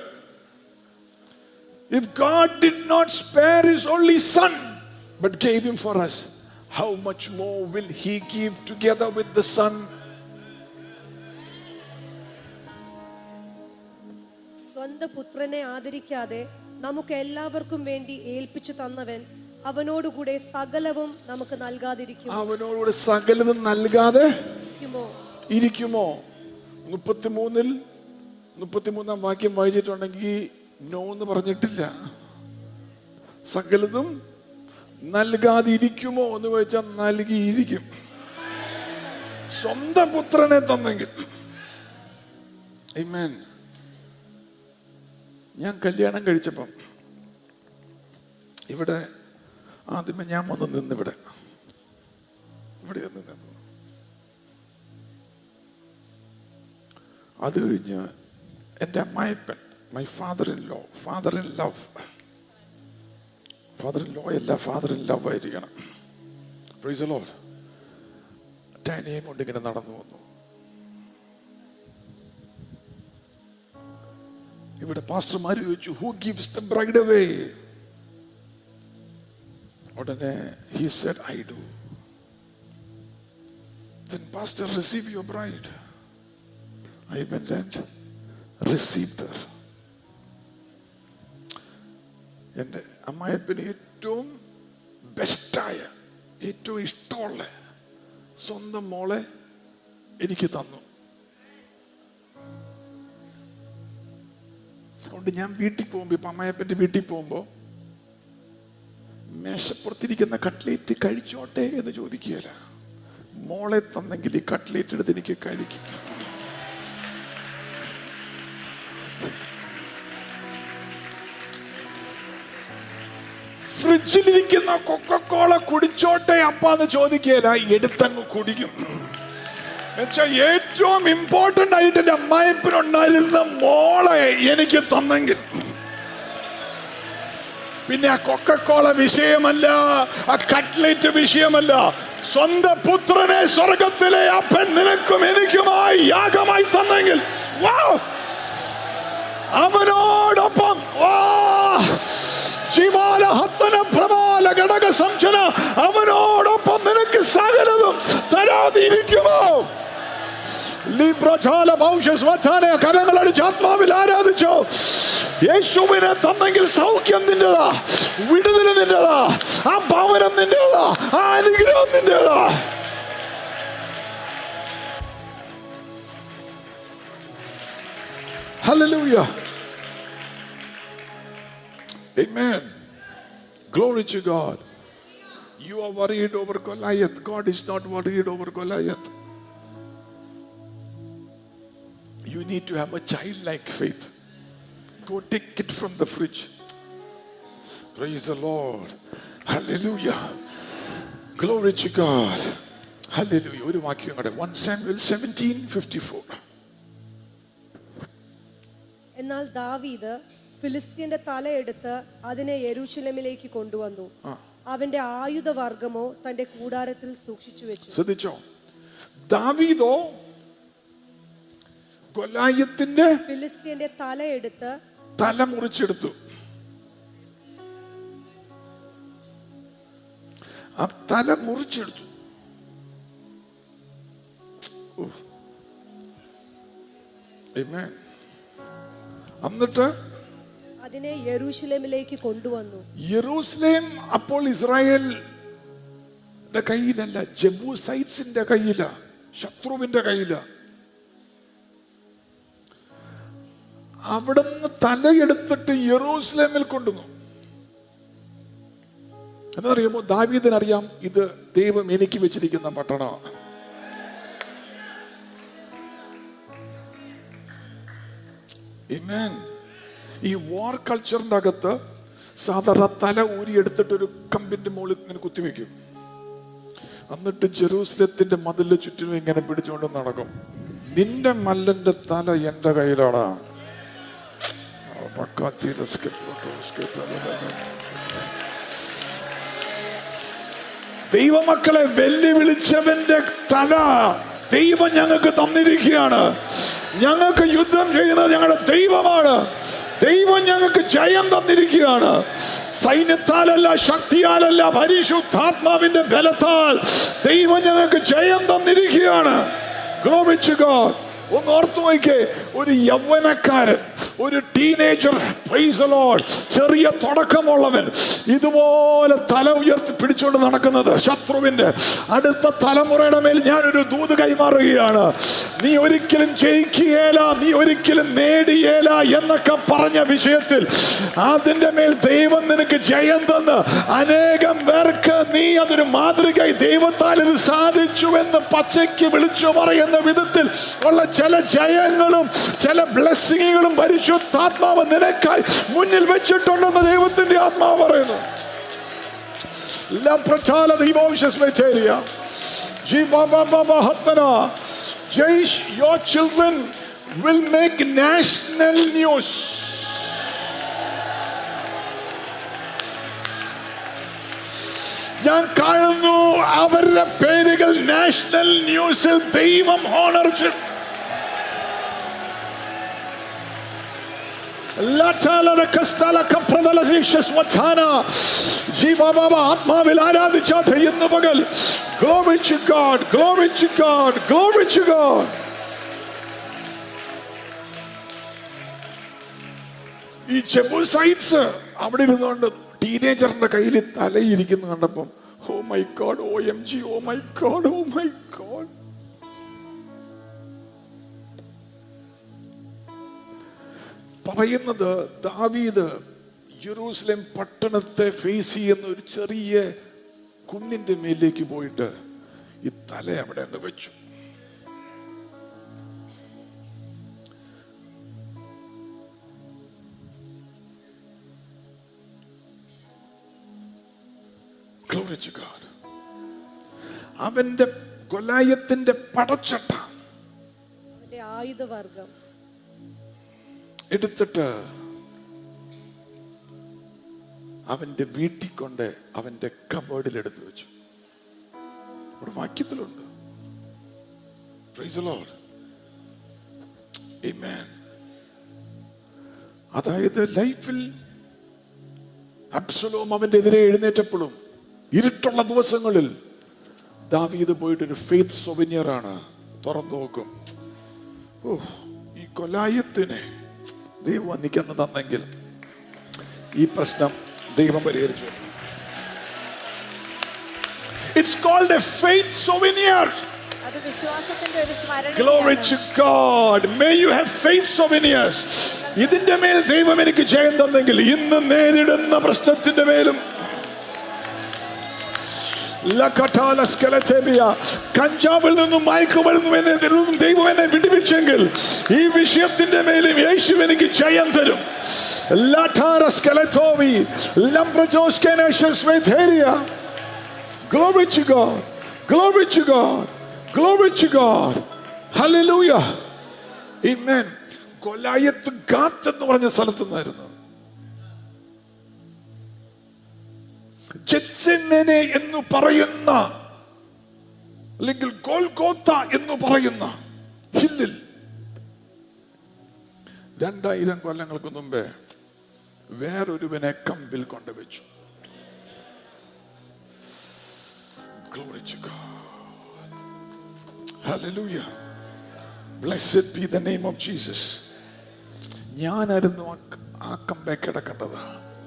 Speaker 2: If God did not spare his only son, but gave him for us, how much more will he give together with the son?
Speaker 4: സ്വന്തം പുത്രനെ ആദരിക്കാതെ നമുക്ക് എല്ലാവർക്കും വേണ്ടി ഏൽപ്പിച്ചു തന്നവൻ അവനോടുകൂടെ സകലവും നമുക്ക് നൽകാതിരിക്കും
Speaker 2: അവനോട് സകലതും നൽകാതെ
Speaker 4: ഇരിക്കുമോ
Speaker 2: ഇരിക്കുമോ മുപ്പത്തിമൂന്നിൽ മുപ്പത്തിമൂന്നാം വാക്യം വായിച്ചിട്ടുണ്ടെങ്കിൽ നോ എന്ന് പറഞ്ഞിട്ടില്ല സകലതും നൽകാതെ ഇരിക്കുമോ എന്ന് ചോദിച്ചാൽ നൽകിയിരിക്കും സ്വന്തം പുത്രനെ തന്നെങ്കിൽ Amen. ഞാൻ കല്യാണം കഴിച്ചപ്പം ഇവിടെ ആദ്യമേ ഞാൻ വന്ന് നിന്നിവിടെ ഇവിടെ ഒന്ന് നിന്നു അത് കഴിഞ്ഞ് എൻ്റെ അമ്മായപ്പൻ my father in law father in love father in law അല്ല ഫാദർ ഇൻ ലവ് ആയിരിക്കണം പ്രൈസ് ലോ ടാനിയും കൊണ്ട് ഇങ്ങനെ നടന്നു വന്നു ഇവിടെ പാസ്റ്റർമാർ ചോദിച്ചു who gives the bride away ഉടനെ he said I do then pastor receive your bride I went and received her. എൻ്റെ അമ്മായപ്പന് ഏറ്റവും ബെസ്റ്റായ ഏറ്റവും ഇഷ്ടമുള്ള സ്വന്തം മോളെ എനിക്ക് തന്നു അതുകൊണ്ട് ഞാൻ വീട്ടിൽ പോകുമ്പോൾ ഇപ്പൊ അമ്മായപ്പൻ്റെ വീട്ടിൽ പോകുമ്പോൾ മേശപ്പുറത്തിരിക്കുന്ന കട്ട്ലേറ്റ് കഴിച്ചോട്ടെ എന്ന് ചോദിക്കുകയില്ല മോളെ തന്നെങ്കിൽ ഈ കട്ട്ലേറ്റ് എടുത്ത് എനിക്ക് കഴിക്കും ഫ്രിഡ്ജിലിരിക്കുന്ന കൊക്കക്കോള കുടിച്ചോട്ടെ അപ്പാന്ന് ചോദിക്കുകയില്ല എടുത്തങ്ങ് കുടിക്കും എന്നുവെച്ചാ ഏറ്റവും ഇമ്പോർട്ടന്റ് ആയിട്ട് എന്റെ അമ്മായപ്പനുണ്ടായിരുന്ന മോളെ എനിക്ക് തന്നെങ്കിൽ പിന്നെ ആ കൊക്കക്കോള വിഷയമല്ല ആ കട്ട്ലേറ്റ് വിഷയമല്ല സ്വന്തം പുത്രനെ സ്വർഗത്തിലെ അപ്പൻ നിനക്കും എനിക്കുമായി യാഗമായി തന്നെങ്കിൽ വൗ! അവനോടൊപ്പം വാ! ജിമാല ഹത്തന പ്രമാല ഘടക സംശന അവനോടൊപ്പം നിനക്ക് സകലതും തരാതിരിക്കുമോ ലിബ്രജാല ഭൗഷ്യസ്വച്ഛാനെ കരങ്ങളടിച്ച് ആത്മാവിൽ ആരാധിച്ചോ യേശുവിനെ തന്നെങ്കിൽ സൗഖ്യം നിന്റേതാ വിടുതൽ നിന്റേതാ ആ ഭവനം നിന്റേതാ ആ അനുഗ്രഹം നിന്റേതാ Hallelujah. Amen. Glory to God. You are worried over Goliath. God is not worried over Goliath. You need to have a childlike faith. Go take it from the fridge. Praise the Lord. Hallelujah. Glory to God. Hallelujah. ഒരു വാക്യം കൂടെ one Samuel seventeen fifty four
Speaker 4: എന്നാൽ ദാവീദ് ഫിലിസ്തീന്റെ തലയെടുത്ത് അതിനെ യെരൂശലേമിലേക്ക് കൊണ്ടുവന്നു അവന്റെ ആയുധവർഗമോ തന്റെ കൂടാരത്തിൽ സൂക്ഷിച്ചു വെച്ചു
Speaker 2: ശ്രദ്ധിച്ചോ ദാവീദോ ഗൊലായത്തിന്റെ
Speaker 4: ഫിലിസ്തീന്റെ തലയെടുത്ത്
Speaker 2: തല മുറിച്ചെടുത്തു ആ തല മുറിച്ചെടുത്തു ഉഫ്. Amen. എന്നിട്ട്
Speaker 4: അതിനെ യെരൂശലേമിലേക്ക് കൊണ്ടുവന്നു
Speaker 2: യെറൂസലേം അപ്പോൾ ഇസ്രായേലിന്റെ കയ്യിലല്ല ജബൂസൈറ്റ്സിന്റെ കയ്യില ശത്രുവിന്റെ കയ്യില അവിടുന്ന് തലയെടുത്തിട്ട് യെറൂസലേമിൽ കൊണ്ടുവന്നു എന്നറിയുമ്പോ ദാവീദിനറിയാം ഇത് ദൈവം എനിക്ക് വെച്ചിരിക്കുന്ന പട്ടണമാണ് Amen. ഈ വാർ കൾച്ചറിന്റെ അകത്ത് സാധാരണ തല ഊരി എടുത്തിട്ട് ഒരു കമ്പിന്റെ മുകളിൽ ഇങ്ങനെ കുത്തിവെക്കും എന്നിട്ട് ജെറൂസലത്തിന്റെ മതിലിന് ചുറ്റിനും ഇങ്ങനെ പിടിച്ചുകൊണ്ട് നടക്കും നിന്റെ മല്ലന്റെ തല എന്റെ കയ്യിലാണ് ദൈവമക്കളെ വെല്ലുവിളിച്ചവന്റെ തല ദൈവം ഞങ്ങൾക്ക് തന്നിരിക്കുകയാണ് ഞങ്ങൾക്ക് യുദ്ധം ചെയ്യുന്നത് ഞങ്ങളുടെ ദൈവമാണ് ദൈവം ഞങ്ങൾക്ക് ജയം തന്നിരിക്കുകയാണ് സൈന്യത്താലല്ല ശക്തിയാലല്ല പരിശുദ്ധാത്മാവിന്റെ ബലത്താൽ ദൈവം ഞങ്ങൾക്ക് ജയം തന്നിരിക്കുകയാണ് Glory to God. ഒന്ന് ഓർത്തു നോക്കിക്കേ ഒരു യൗവനക്കാരൻ ഒരു ടീനേജർ ചെറിയ തുടക്കമുള്ളവൻ ഇതുപോലെ തല ഉയർത്തി പിടിച്ചുകൊണ്ട് നടക്കുന്നത് ശത്രുവിന്റെ അടുത്ത തലമുറയുടെ മേൽ ഞാനൊരു ദൂത് കൈമാറുകയാണ് നീ ഒരിക്കലും ജയിക്കുകയില്ല നീ ഒരിക്കലും നേടിയേല എന്നൊക്കെ പറഞ്ഞ വിഷയത്തിൽ അതിന്റെ മേൽ ദൈവം നിനക്ക് ജയം തന്ന് അനേകം പേർക്ക് നീ അതൊരു മാതൃകയായി ദൈവത്താൽ ഇത് സാധിച്ചു എന്ന് പച്ചയ്ക്ക് വിളിച്ചു പറയുന്ന വിധത്തിൽ ഉള്ള ചില ജയങ്ങളും ചില ബ്ലെസ്സിങ്ങുകളും പരിശുദ്ധാത്മാവ് നിനക്കായി മുന്നിൽ വെച്ചിട്ടുണ്ടെന്ന് ദൈവത്തിന്റെ ആത്മാവ് പറയുന്നു La prachala the emotions materia. Jibababahatana. Jaish, your children will make national news. ഞാൻ കാണുന്നു അവരുടെ പേരുകൾ നാഷണൽ ന്യൂസിൽ ദൈവം ഹോണർ ചെയ്യും ആത്മാവിൽ ആരാധിച്ചാട്ടെ ഇന്ന് പകൽ Glory to God, glory to God, glory to God. ഈ ജബൂസൈറ്റ്സ് അവിടെ ഇരുന്നുകൊണ്ട് ടീനേജറിന്റെ കയ്യിൽ തലയിരിക്കുന്നു കണ്ടപ്പം oh my God O M G oh my God oh my God പറയുന്നത് ദാവീദ് യെറൂസലേം പട്ടണത്തെ ഫേസ് ചെയ്യുന്ന ഒരു ചെറിയ കുന്നിന്റെ മേലേക്ക് പോയിട്ട് ഈ തല അവിടെ അങ്ങ് വെച്ചു Glory to God. അവന്റെ കൊലായത്തിന്റെ പടച്ചട്ട
Speaker 4: അവന്റെ ആയുധവർഗം
Speaker 2: എടുത്തിട്ട് അവന്റെ വീട്ടിൽ കൊണ്ട് അവന്റെ കബേർഡിൽ എടുത്തു വെച്ചു ഇവിടെ വാക്യത്തിലുണ്ട് Praise the Lord. Amen. അതായത് ലൈഫിൽ അബ്സലോം അവന്റെ എതിരെ എഴുന്നേറ്റപ്പോഴും ഇരുട്ടുള്ള ദിവസങ്ങളിൽ ദാവീദ് പോയിട്ട് ഒരു ഫെയ്ത്ത് സൊവിനിയർ ആണ് തുറന്നു നോക്കും ഓ ഈ കൊലായത്തിനെ ദൈവം എനിക്കെന്ന് തന്നെങ്കിൽ ഈ പ്രശ്നം ദൈവം പരിഹരിച്ചു it's called a faith souvenir
Speaker 3: അത് വിശ്വാസത്തിന്റെ ഒരു
Speaker 2: Glory to
Speaker 3: സ്മരണ
Speaker 2: God. May you have faith souvenirs. ഇതിന്റെ മേൽ ദൈവം എനിക്ക് ജയം തന്നെങ്കിൽ ഇന്ന് നേരിടുന്ന പ്രശ്നത്തിന്റെ മേലും ലക്കട്ടാല സ്കെലറ്റേബിയ. കഞ്ചാവിൽ നിന്നും മയക്കുമരുന്ന് നിന്നും ദൈവം എന്നെ വിടുവിച്ചെങ്കിൽ ഈ വിഷയത്തിന്റെ മേലും യേശു എനിക്ക് ജയം തരും ലട്ടാര സ്കെലറ്റോവി ലംബ്രജോസ് കെനേഷ്യസ് വെഥേരിയ Glory to God. Glory to God. Glory to God. Hallelujah. Amen. കൊലായത്ത് ഗാത്ത് എന്ന് പറഞ്ഞ സ്ഥലത്തു നിന്നായിരുന്നു ജെത്സെന്നെ എന്ന് പറയുന്ന അല്ലെങ്കിൽ ഗോൽഗോത്ത എന്ന് പറയുന്ന ഹില്ലിൽ രണ്ടായിരം കൊല്ലങ്ങൾക്ക് മുമ്പേ വേറൊരുവനെ കമ്പിൽ കൊണ്ടുവച്ചു Glory to God. Hallelujah. Blessed be the name of Jesus. ഞാനായിരുന്നു ആ- ആ കമ്പേ കിടക്കേണ്ടത്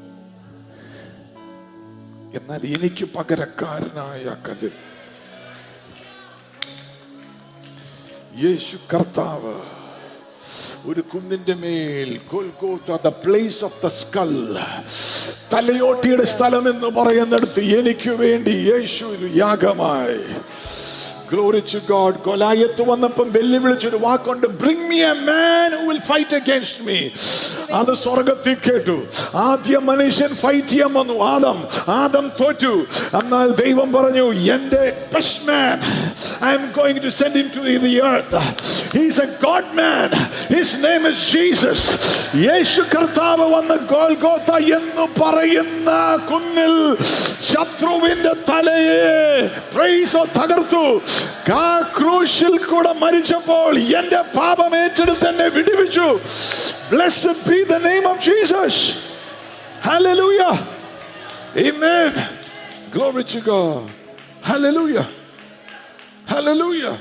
Speaker 2: എന്നാൽ എനിക്ക് പകരക്കാരനായ ആ കല്ലിൽ യേശു കർത്താവ് ഒരു കുന്നിന്റെ മേൽ കൊൽക്കോത്ത the place of the skull തലയോട്ടിയുടെ സ്ഥലം എന്ന് പറയുന്നിടത്ത് എനിക്ക് വേണ്ടി യേശു ഒരു യാഗമായി Glory to God. ഗൊലായത്ത് വന്നപ്പം വെല്ലുവിളിച്ചൊരു വാക്കുണ്ട് bring me a man who will fight against me അത് സ്വർഗത്തിൽ കേട്ടു ആദ്യ മനുഷ്യൻ ഫൈറ്റ് ചെയ്യാൻ വന്നു ആദം ആദം തോറ്റു എന്നാൽ ദൈവം പറഞ്ഞു എന്റെ best man I'm going to send him to the earth he's a God man his name is Jesus യേശു കർത്താവ് വന്ന് ഗോൽഗോത്ത എന്ന് പറയുന്ന കുന്നിൽ ശത്രുവിന്റെ തലയെ പ്രൈസോ തകർത്തു ആ ക്രൂശിൽ കൂടെ മരിച്ചപ്പോൾ എന്റെ പാപം ഏറ്റെടുത്ത് എന്നെ വിടുവിച്ചു Blessed be the name of Jesus. Hallelujah. Amen. Glory to God. Hallelujah. Hallelujah.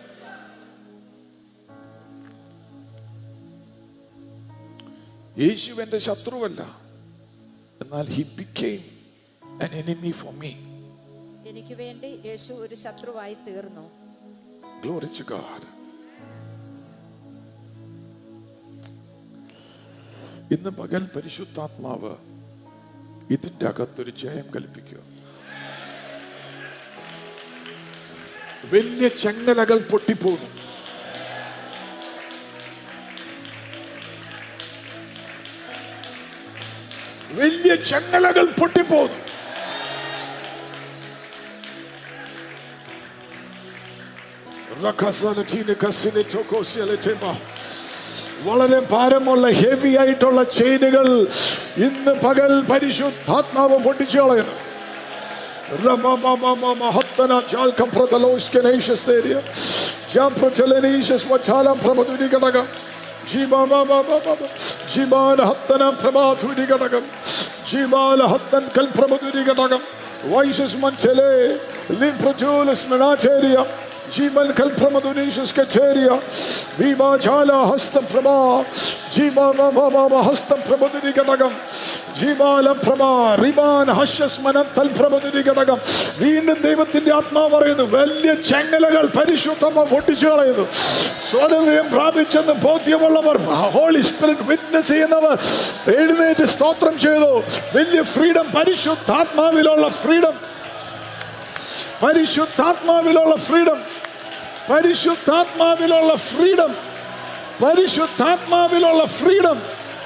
Speaker 2: യേശു എന്റെ ശത്രുവല്ല എന്നാൽ he became an enemy for me.
Speaker 3: എനിക്ക് വേണ്ടി യേശു ഒരു ശത്രുവായി തീർന്നു
Speaker 2: Glory to God. ഇന്ന് പകൽ പരിശുദ്ധാത്മാവ് ഇതിന്റെ അകത്തൊരു ജയം കൽപ്പിക്കുക വലിയ ചെങ്ങലകൾ പൊട്ടിപ്പോകുന്നു വലിയ ചെങ്ങലകൾ പൊട്ടിപ്പോകുന്നു റഖസനറ്റീന് കസിനെ ടോക്കോസിയലറ്റേമ. വളരെ ഭാരമുള്ള ഹെവി ആയിട്ടുള്ള ചെയിനുകൾ ഇന്ന് പകൽ പരിശുദ്ധാത്മാവ് പൊട്ടിച്ചു കളയുന്നു Ramamamamama, hattana jalkam pratalos kenacious theria. Jam protelenicious vachalam pramaduri gadagam. Jimamamamama, Jimana hattana pramaduri gadagam. Jimala hattan kal pramaduri gadagam. Vices mantele, limprojulis menateria. ജീവൻ കൽപ്രമധുനീശസ് കറ്റേരിയ ഭീമാജാല ഹസ്തം പ്രഭാ ജീവാ ഹസ്തം പ്രബുദ്ധി ഘടകം ജീവാല പ്രഭാ റിമാൻ ഹസ്യസ്മനം തൽപ്രബുദ്ധി ഘടകം വീണ്ടും ദൈവത്തിന്റെ ആത്മാവ് പറയുന്നു വലിയ ചെങ്ങലകൾ പരിശുദ്ധമ പൊട്ടിച്ചു കളയുന്നു സ്വാതന്ത്ര്യം പ്രാപിച്ചെന്ന് ബോധ്യമുള്ളവർ ഹോളി സ്പിരിറ്റ് വിറ്റ്നസ് ചെയ്യുന്നവർ എഴുന്നേറ്റ് സ്തോത്രം ചെയ്തു വലിയ ഫ്രീഡം പരിശുദ്ധാത്മാവിലുള്ള ഫ്രീഡം പരിശുദ്ധാത്മാവിലുള്ള ഫ്രീഡം പരിശുദ്ധാത്മാവിലുള്ള ഫ്രീഡം പരിശുദ്ധാത്മാവിലുള്ള ഫ്രീഡം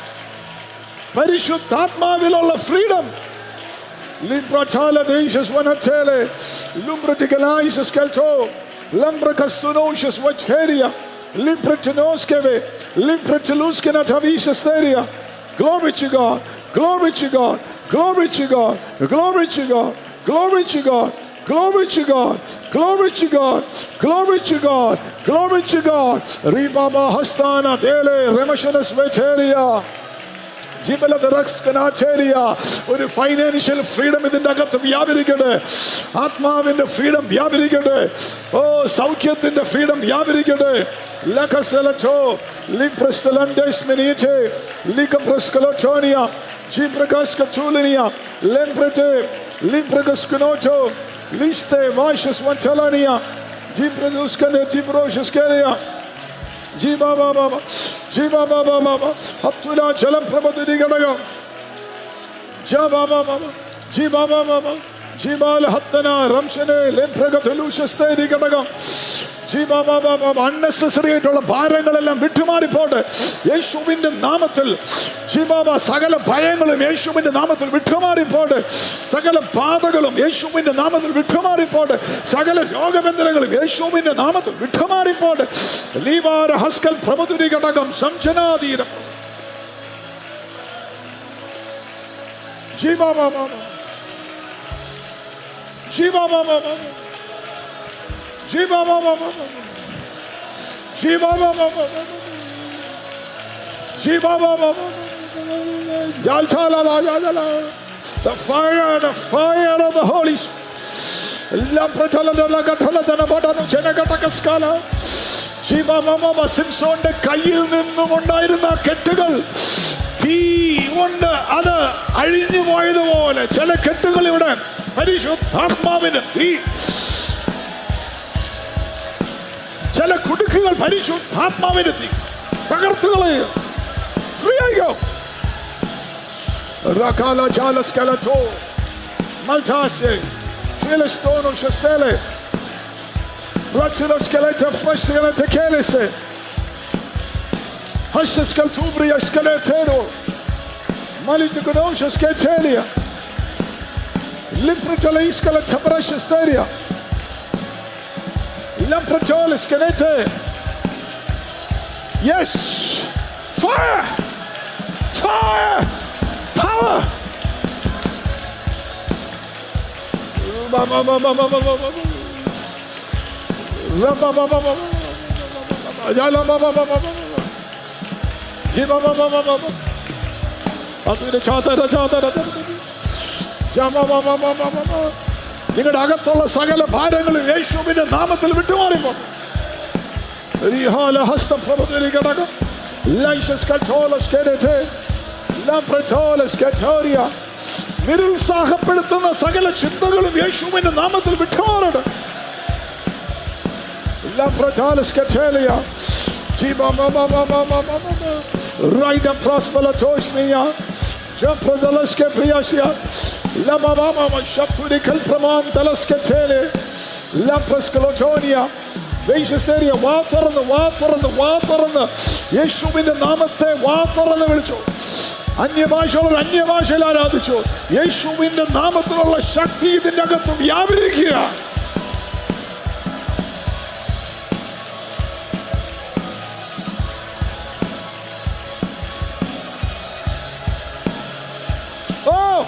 Speaker 2: പരിശുദ്ധാത്മാവിലുള്ള freedom Limprachala deishas vanatele, lumbratigalaises calto, lambracastunosis vacheria, limpratinosceve, limpratiluscanatavisas theria. Glory to God, glory to God, glory to God, glory to God, glory to God. Glory to God, glory to God, glory to God, glory to God. Ribaba hastana dele remissionis veteria. ജിബലതറക്സ്കനാചേരിയ. ഒരു ഫൈനാൻഷ്യൽ ഫ്രീഡം ഇതിന്റെ അകത്ത് വ്യാപരിക്കട്ടെ ആത്മാവിന്റെ ഫ്രീഡം വ്യാപരിക്കട്ടെ ഓ സൗഖ്യത്തിന്റെ ഫ്രീഡം വ്യാപരിക്കട്ടെ ലഖസലറ്റോ ലിംപ്രസ്തലൻഡേസ്മിനീറ്റേ ലികംപ്രസ്കലോട്ടോനിയ ജിബ്രഗസ്കചൂലിനിയ ലെംപ്രത്തെ ലിംപ്രഗസ്കനോറ്റോ ലിസ്തെ വാഷസ് വഞ്ചലാനിയ ജിബ്രദുസ്കനെ ജിബ്രോഷസ്കേരിയ ജീവാ ബാബാ ജീവാ ബാബാ ബാബാ അബ്ദുല ജലം പ്രബുദ്ധി ഘടകം ജീവാ ബാബാ ജീവാ ബാബാ ജീവാൽ ഹത്തന റംശനെ ലെംപ്രഗതലൂശസ്തേരി ഘടകം ജീവാ ബാബാ ബാബാ അൺനെസസറി ആയിട്ടുള്ള ഭാരങ്ങളെല്ലാം വിട്ടുമാറിപ്പോട്ടെ യേശുവിന്റെ നാമത്തിൽ ജീവാബ സകല ഭയങ്ങളും യേശുവിന്റെ നാമത്തിൽ വിട്ടുമാറിപ്പോട്ടെ സകല ബാധകളും യേശുവിന്റെ നാമത്തിൽ വിട്ടുമാറിപ്പോട്ടെ സകല രോഗബന്ധനങ്ങളും യേശുവിന്റെ നാമത്തിൽ വിട്ടുമാറിപ്പോട്ടെ ലീവാര ഹസ്കൽ പ്രമതുരി ഘടകം സംജനാതീരം ജീവാ ബാബാ ജീവാ ബാബാ ജീവാ ബാബാ ജീവാ ബാബാ ജീവാ Baba ജാൽശാല ജാല The fire, the fire of the Holy Spirit. എല്ലാം പ്രചലന ഘടന പഠനം ജനഘടകസ്കാല ശിവമമ സിംസോന്റെ കയ്യിൽ നിന്നും ഉണ്ടായിരുന്ന കെട്ടുകൾ തീ കൊണ്ട് അത് അഴിഞ്ഞു പോയതുപോലെ ചില കെട്ടുകൾ ഇവിടെ പരിശുദ്ധാത്മാവിന് തീ ചില കുടുക്കുകൾ പരിശുദ്ധാത്മാവിന് തീ തകർത്തു കളയുക ഫ്രീ ആയിക്കോ Rakala Jala Skeleto, Maltase, Filestono Shastele, Raxilo Skeleto, Fresh Skeleto Kelese, Hasha Skeltubria Skeletero, Malitukodosha Sketelia, Limpritole Skeleta Brashasteria, Lampratole Skelete. Yes! Fire! Fire! Power! നിങ്ങളുടെ അകത്തുള്ള സകല ഭാരങ്ങളും യേശുവിന്റെ നാമത്തിൽ വിട്ടുമാറിപ്പോ ഹസ്തപ്രഭുതിരി ഘടകം ലൈസസ് കട്ടോലസ് കേരറ്റ് ലംപ്രചോലസ് കറ്റോരിയ നിരുത്സാഹപ്പെടുത്തുന്ന സകല ചിന്തകളും യേശുവിന്റെ നാമത്തിൽ വിട്ടുമാറട്ടെ ലംപ്രചോലസ് കറ്റേലിയ Right across Palatoshmia, Japradalasca Priasia, Lamamama Shapurikal Praman Talaskatele, Lamprascalotonia, വേശ്യസ്തേരിയ വാ തുറന്ന് വാ തുറന്ന് വാ തുറന്ന് യേശുവിന്റെ നാമത്തെ വാ തുറന്ന് വിളിച്ചു അന്യഭാഷകൾ അന്യഭാഷയിൽ ആരാധിച്ചു യേശുവിന്റെ നാമത്തിലുള്ള ശക്തി ഇതിന്റെ അകത്ത് വ്യാപരിക്കുക ഓ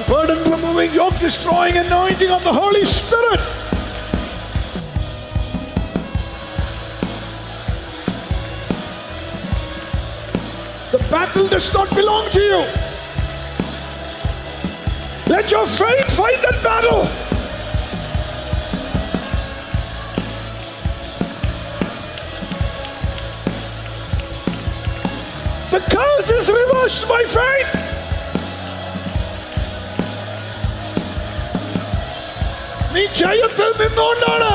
Speaker 2: burden removing, yoke destroying anointing of the Holy Spirit. The battle does not belong to you. Let your faith fight that battle. The curse is reversed by faith. നീ ജയത്തിൽ നിന്നുകൊണ്ടാണ്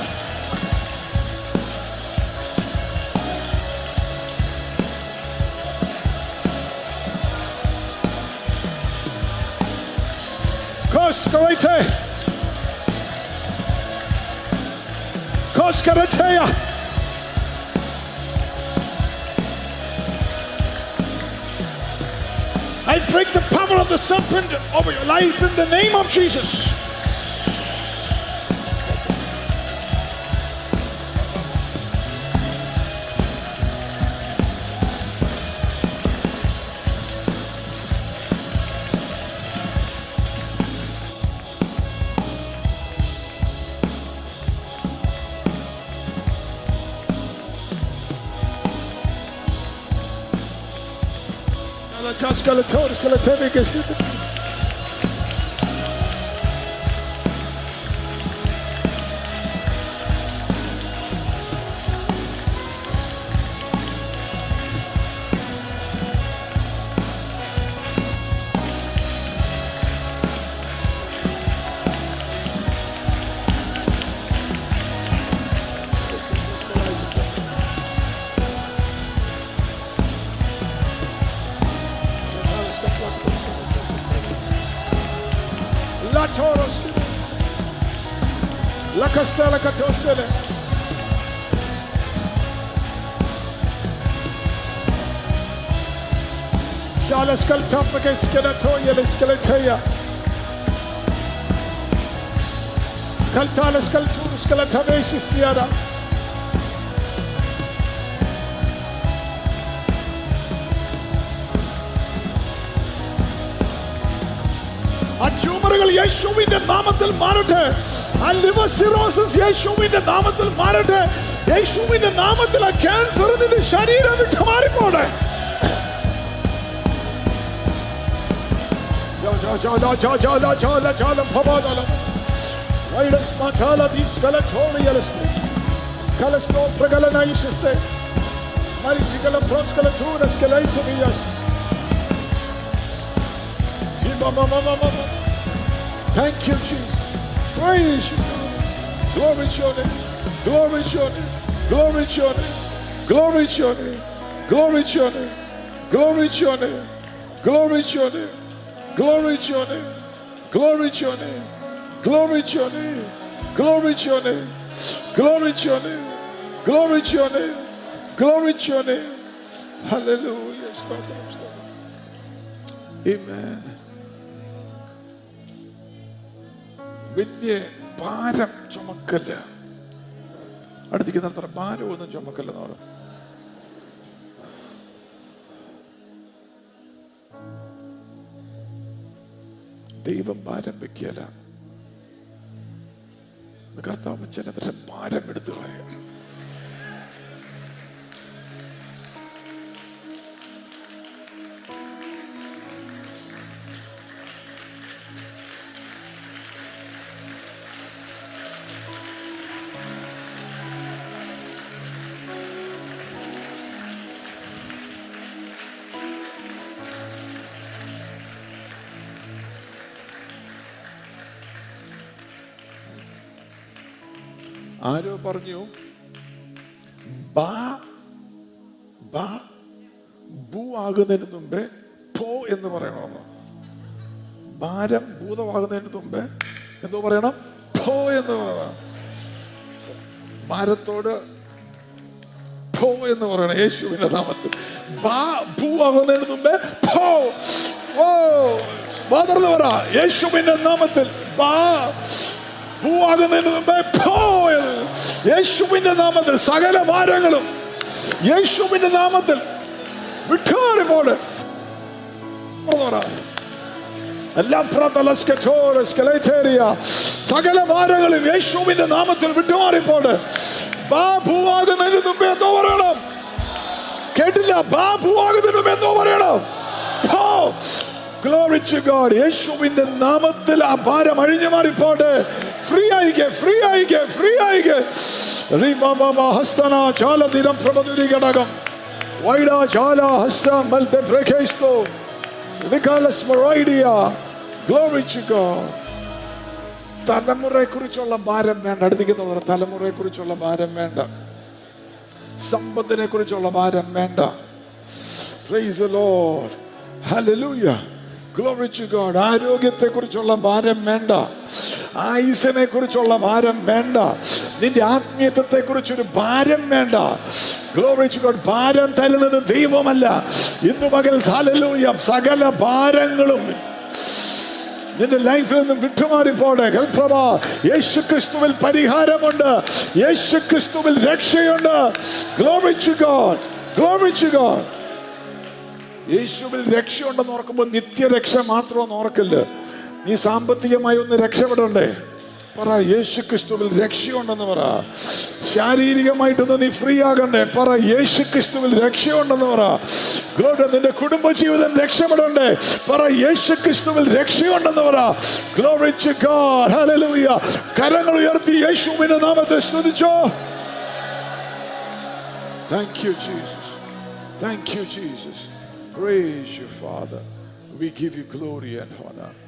Speaker 2: Koskarete. Koskaratea. I break the power of the serpent over your life in the name of Jesus. Kaskalator, skalatevi, kashita. La Toros. La Castella Catosele. Shalas Kaltafaka Skeletoya Skeletea. Kaltalas Kalturus Kalatavesis Piada. ആ ട്യൂമറുകൾ യേശുവിന്റെ നാമത്തിൽ മാറട്ടെ ആ ലിവർ സിറോസിസ് യേശുവിന്റെ നാമത്തിൽ മാറട്ടെ യേശുവിന്റെ നാമത്തിൽ ആ ക്യാൻസർ നിന്റെ ശരീരം വിട്ട് മാറിപ്പോടെ ജാല ജാല ജാല ജാല ജാല ഭവാദല വൈഡസ് മചാല ദീസ് കലചോളിയലസ് കലസ്തോ പ്രഗലനൈസിസ്തെ മരിച്ചികല പ്രോസ്കല ചൂടസ് കലൈസമിയസ് Thank you, Jesus. Praise you. Glory to your name. Glory to your name. Glory to your name. Glory to your name. Glory to your name. Glory to your name. Glory to your name. Glory to your name. Glory to your name. Glory to your name. Glory to your name. Glory to your name. Glory to your name. Glory to your name. Hallelujah. Stop. Stop. Amen. വലിയ ഭാരം ചുമക്കല്ല അടുത്തേക്ക് നടത്തണം ഭാരം ഒന്നും ചുമക്കല്ലെന്ന് പറ ദൈവം ഭാരം വെക്കല കർത്താവ് ചിലവരുടെ ഭാരം എടുത്തു കളയും ആരോ പറഞ്ഞു ബാ ബാ ഭൂ ആകുന്നതിന് മുമ്പേ ഭോ എന്ന് പറയണമെന്ന് ഭാരം ഭൂതമാകുന്നതിന് മുമ്പേ എന്തോ പറയണം ഭോ എന്ന് പറയണം ഭാരത്തോട് ഭോ എന്ന് പറയണം യേശുവിന്റെ നാമത്തിൽ ബാ ഭൂ ആകുന്നതിന് മുമ്പേ ഭോ ഓ മാതർന്ന് പറ യേശുവിന്റെ നാമത്തിൽ ബാ ഭൂ ആകുന്നതിന് മുമ്പേ ഭോ എന്ന്. യേശുവിന്റെ നാമത്തിൽ സകല ഭാരങ്ങളും യേശുവിന്റെ നാമത്തിൽ വിട്ടുമാറി പോട് പറ ലംപ്രതലസ്കറ്റോറസ് കലൈറ്റേറിയ. സകല ഭാരങ്ങളും യേശുവിന്റെ നാമത്തിൽ വിട്ടുമാറിപ്പോട് ബാബുവാകുന്നതിന് മുമ്പേ എന്തോ പറയണം കേട്ടില്ല ബാബുവാകുന്നതിന് മുമ്പേ എന്തോ പറയണം ഗ്ലോറി ടു ഗോഡ് യേശുവിന്റെ നാമത്തിൽ ആ ഭാരം അഴിഞ്ഞു മാറിപ്പോട്ടെ ഫ്രീ ആയിക്കെ ഫ്രീ ആയിക്കെ ഫ്രീ ആയിക്കെ ഹസ്തന ചാലതിരം പ്രഭതുരി ഘടകം വൈഡ ചാല ഹസ്ത മൽത്തെ പ്രഖേസ്തോ വികാലസ് മൊറൈഡിയ ഗ്ലോറി ടു ഗോഡ് തലമുറയെ കുറിച്ചുള്ള ഭാരം വേണ്ട അടുത്തേക്ക് തോന്നുന്നു തലമുറയെ കുറിച്ചുള്ള ഭാരം വേണ്ട സമ്പത്തിനെ കുറിച്ചുള്ള ഭാരം വേണ്ട Praise the Lord. Hallelujah. Glory to God. ആരോഗ്യത്തെ കുറിച്ചുള്ള ഭാരം വേണ്ട ആയുസിനെ കുറിച്ചുള്ള ഭാരം വേണ്ട നിന്റെ ആത്മീയത്വത്തെ കുറിച്ചൊരു ഭാരം വേണ്ട ഗ്ലോറി ടു ഗോഡ് ഭാരം തരുന്നത് ദൈവമല്ല ഇന്ന് പകൽ ഹല്ലേലൂയ സകല ഭാരങ്ങളും നിന്റെ ലൈഫിൽ നിന്നും വിട്ടുമാറിപ്പോടെ കൽപ്രഭ യേശു ക്രിസ്തുവിൽ പരിഹാരമുണ്ട് യേശു ക്രിസ്തുവിൽ രക്ഷയുണ്ട് glory to God glory to God യേശുവിൽ രക്ഷയുണ്ടെന്ന് ഓർക്കുമ്പോൾ നിത്യരക്ഷ മാത്രമെന്ന് ഓർക്കില്ല നീ സാമ്പത്തികമായി ഒന്ന് രക്ഷപ്പെടണ്ടേ പറ യേശു ക്രിസ്തുവിൽ രക്ഷയുണ്ടെന്ന് പറ ശാരീരികമായിട്ടൊന്ന് നീ ഫ്രീ ആകണ്ടേ പറ യേശു ക്രിസ്തുവിൽ രക്ഷയുണ്ടെന്ന് പറ ഗ്ലോഡ് നിന്റെ കുടുംബജീവിതം രക്ഷപ്പെടണ്ടേ പറ യേശു ക്രിസ്തുവിൽ രക്ഷയുണ്ടെന്ന് പറ ഗ്ലോറി ടു ഗോഡ് ഹല്ലേലൂയ കരങ്ങൾ ഉയർത്തി യേശുവിന്റെ നാമത്തെ സ്തുതിച്ചോ Thank you, Jesus. Thank you, Jesus. Praise you, Father. We give you glory and honor.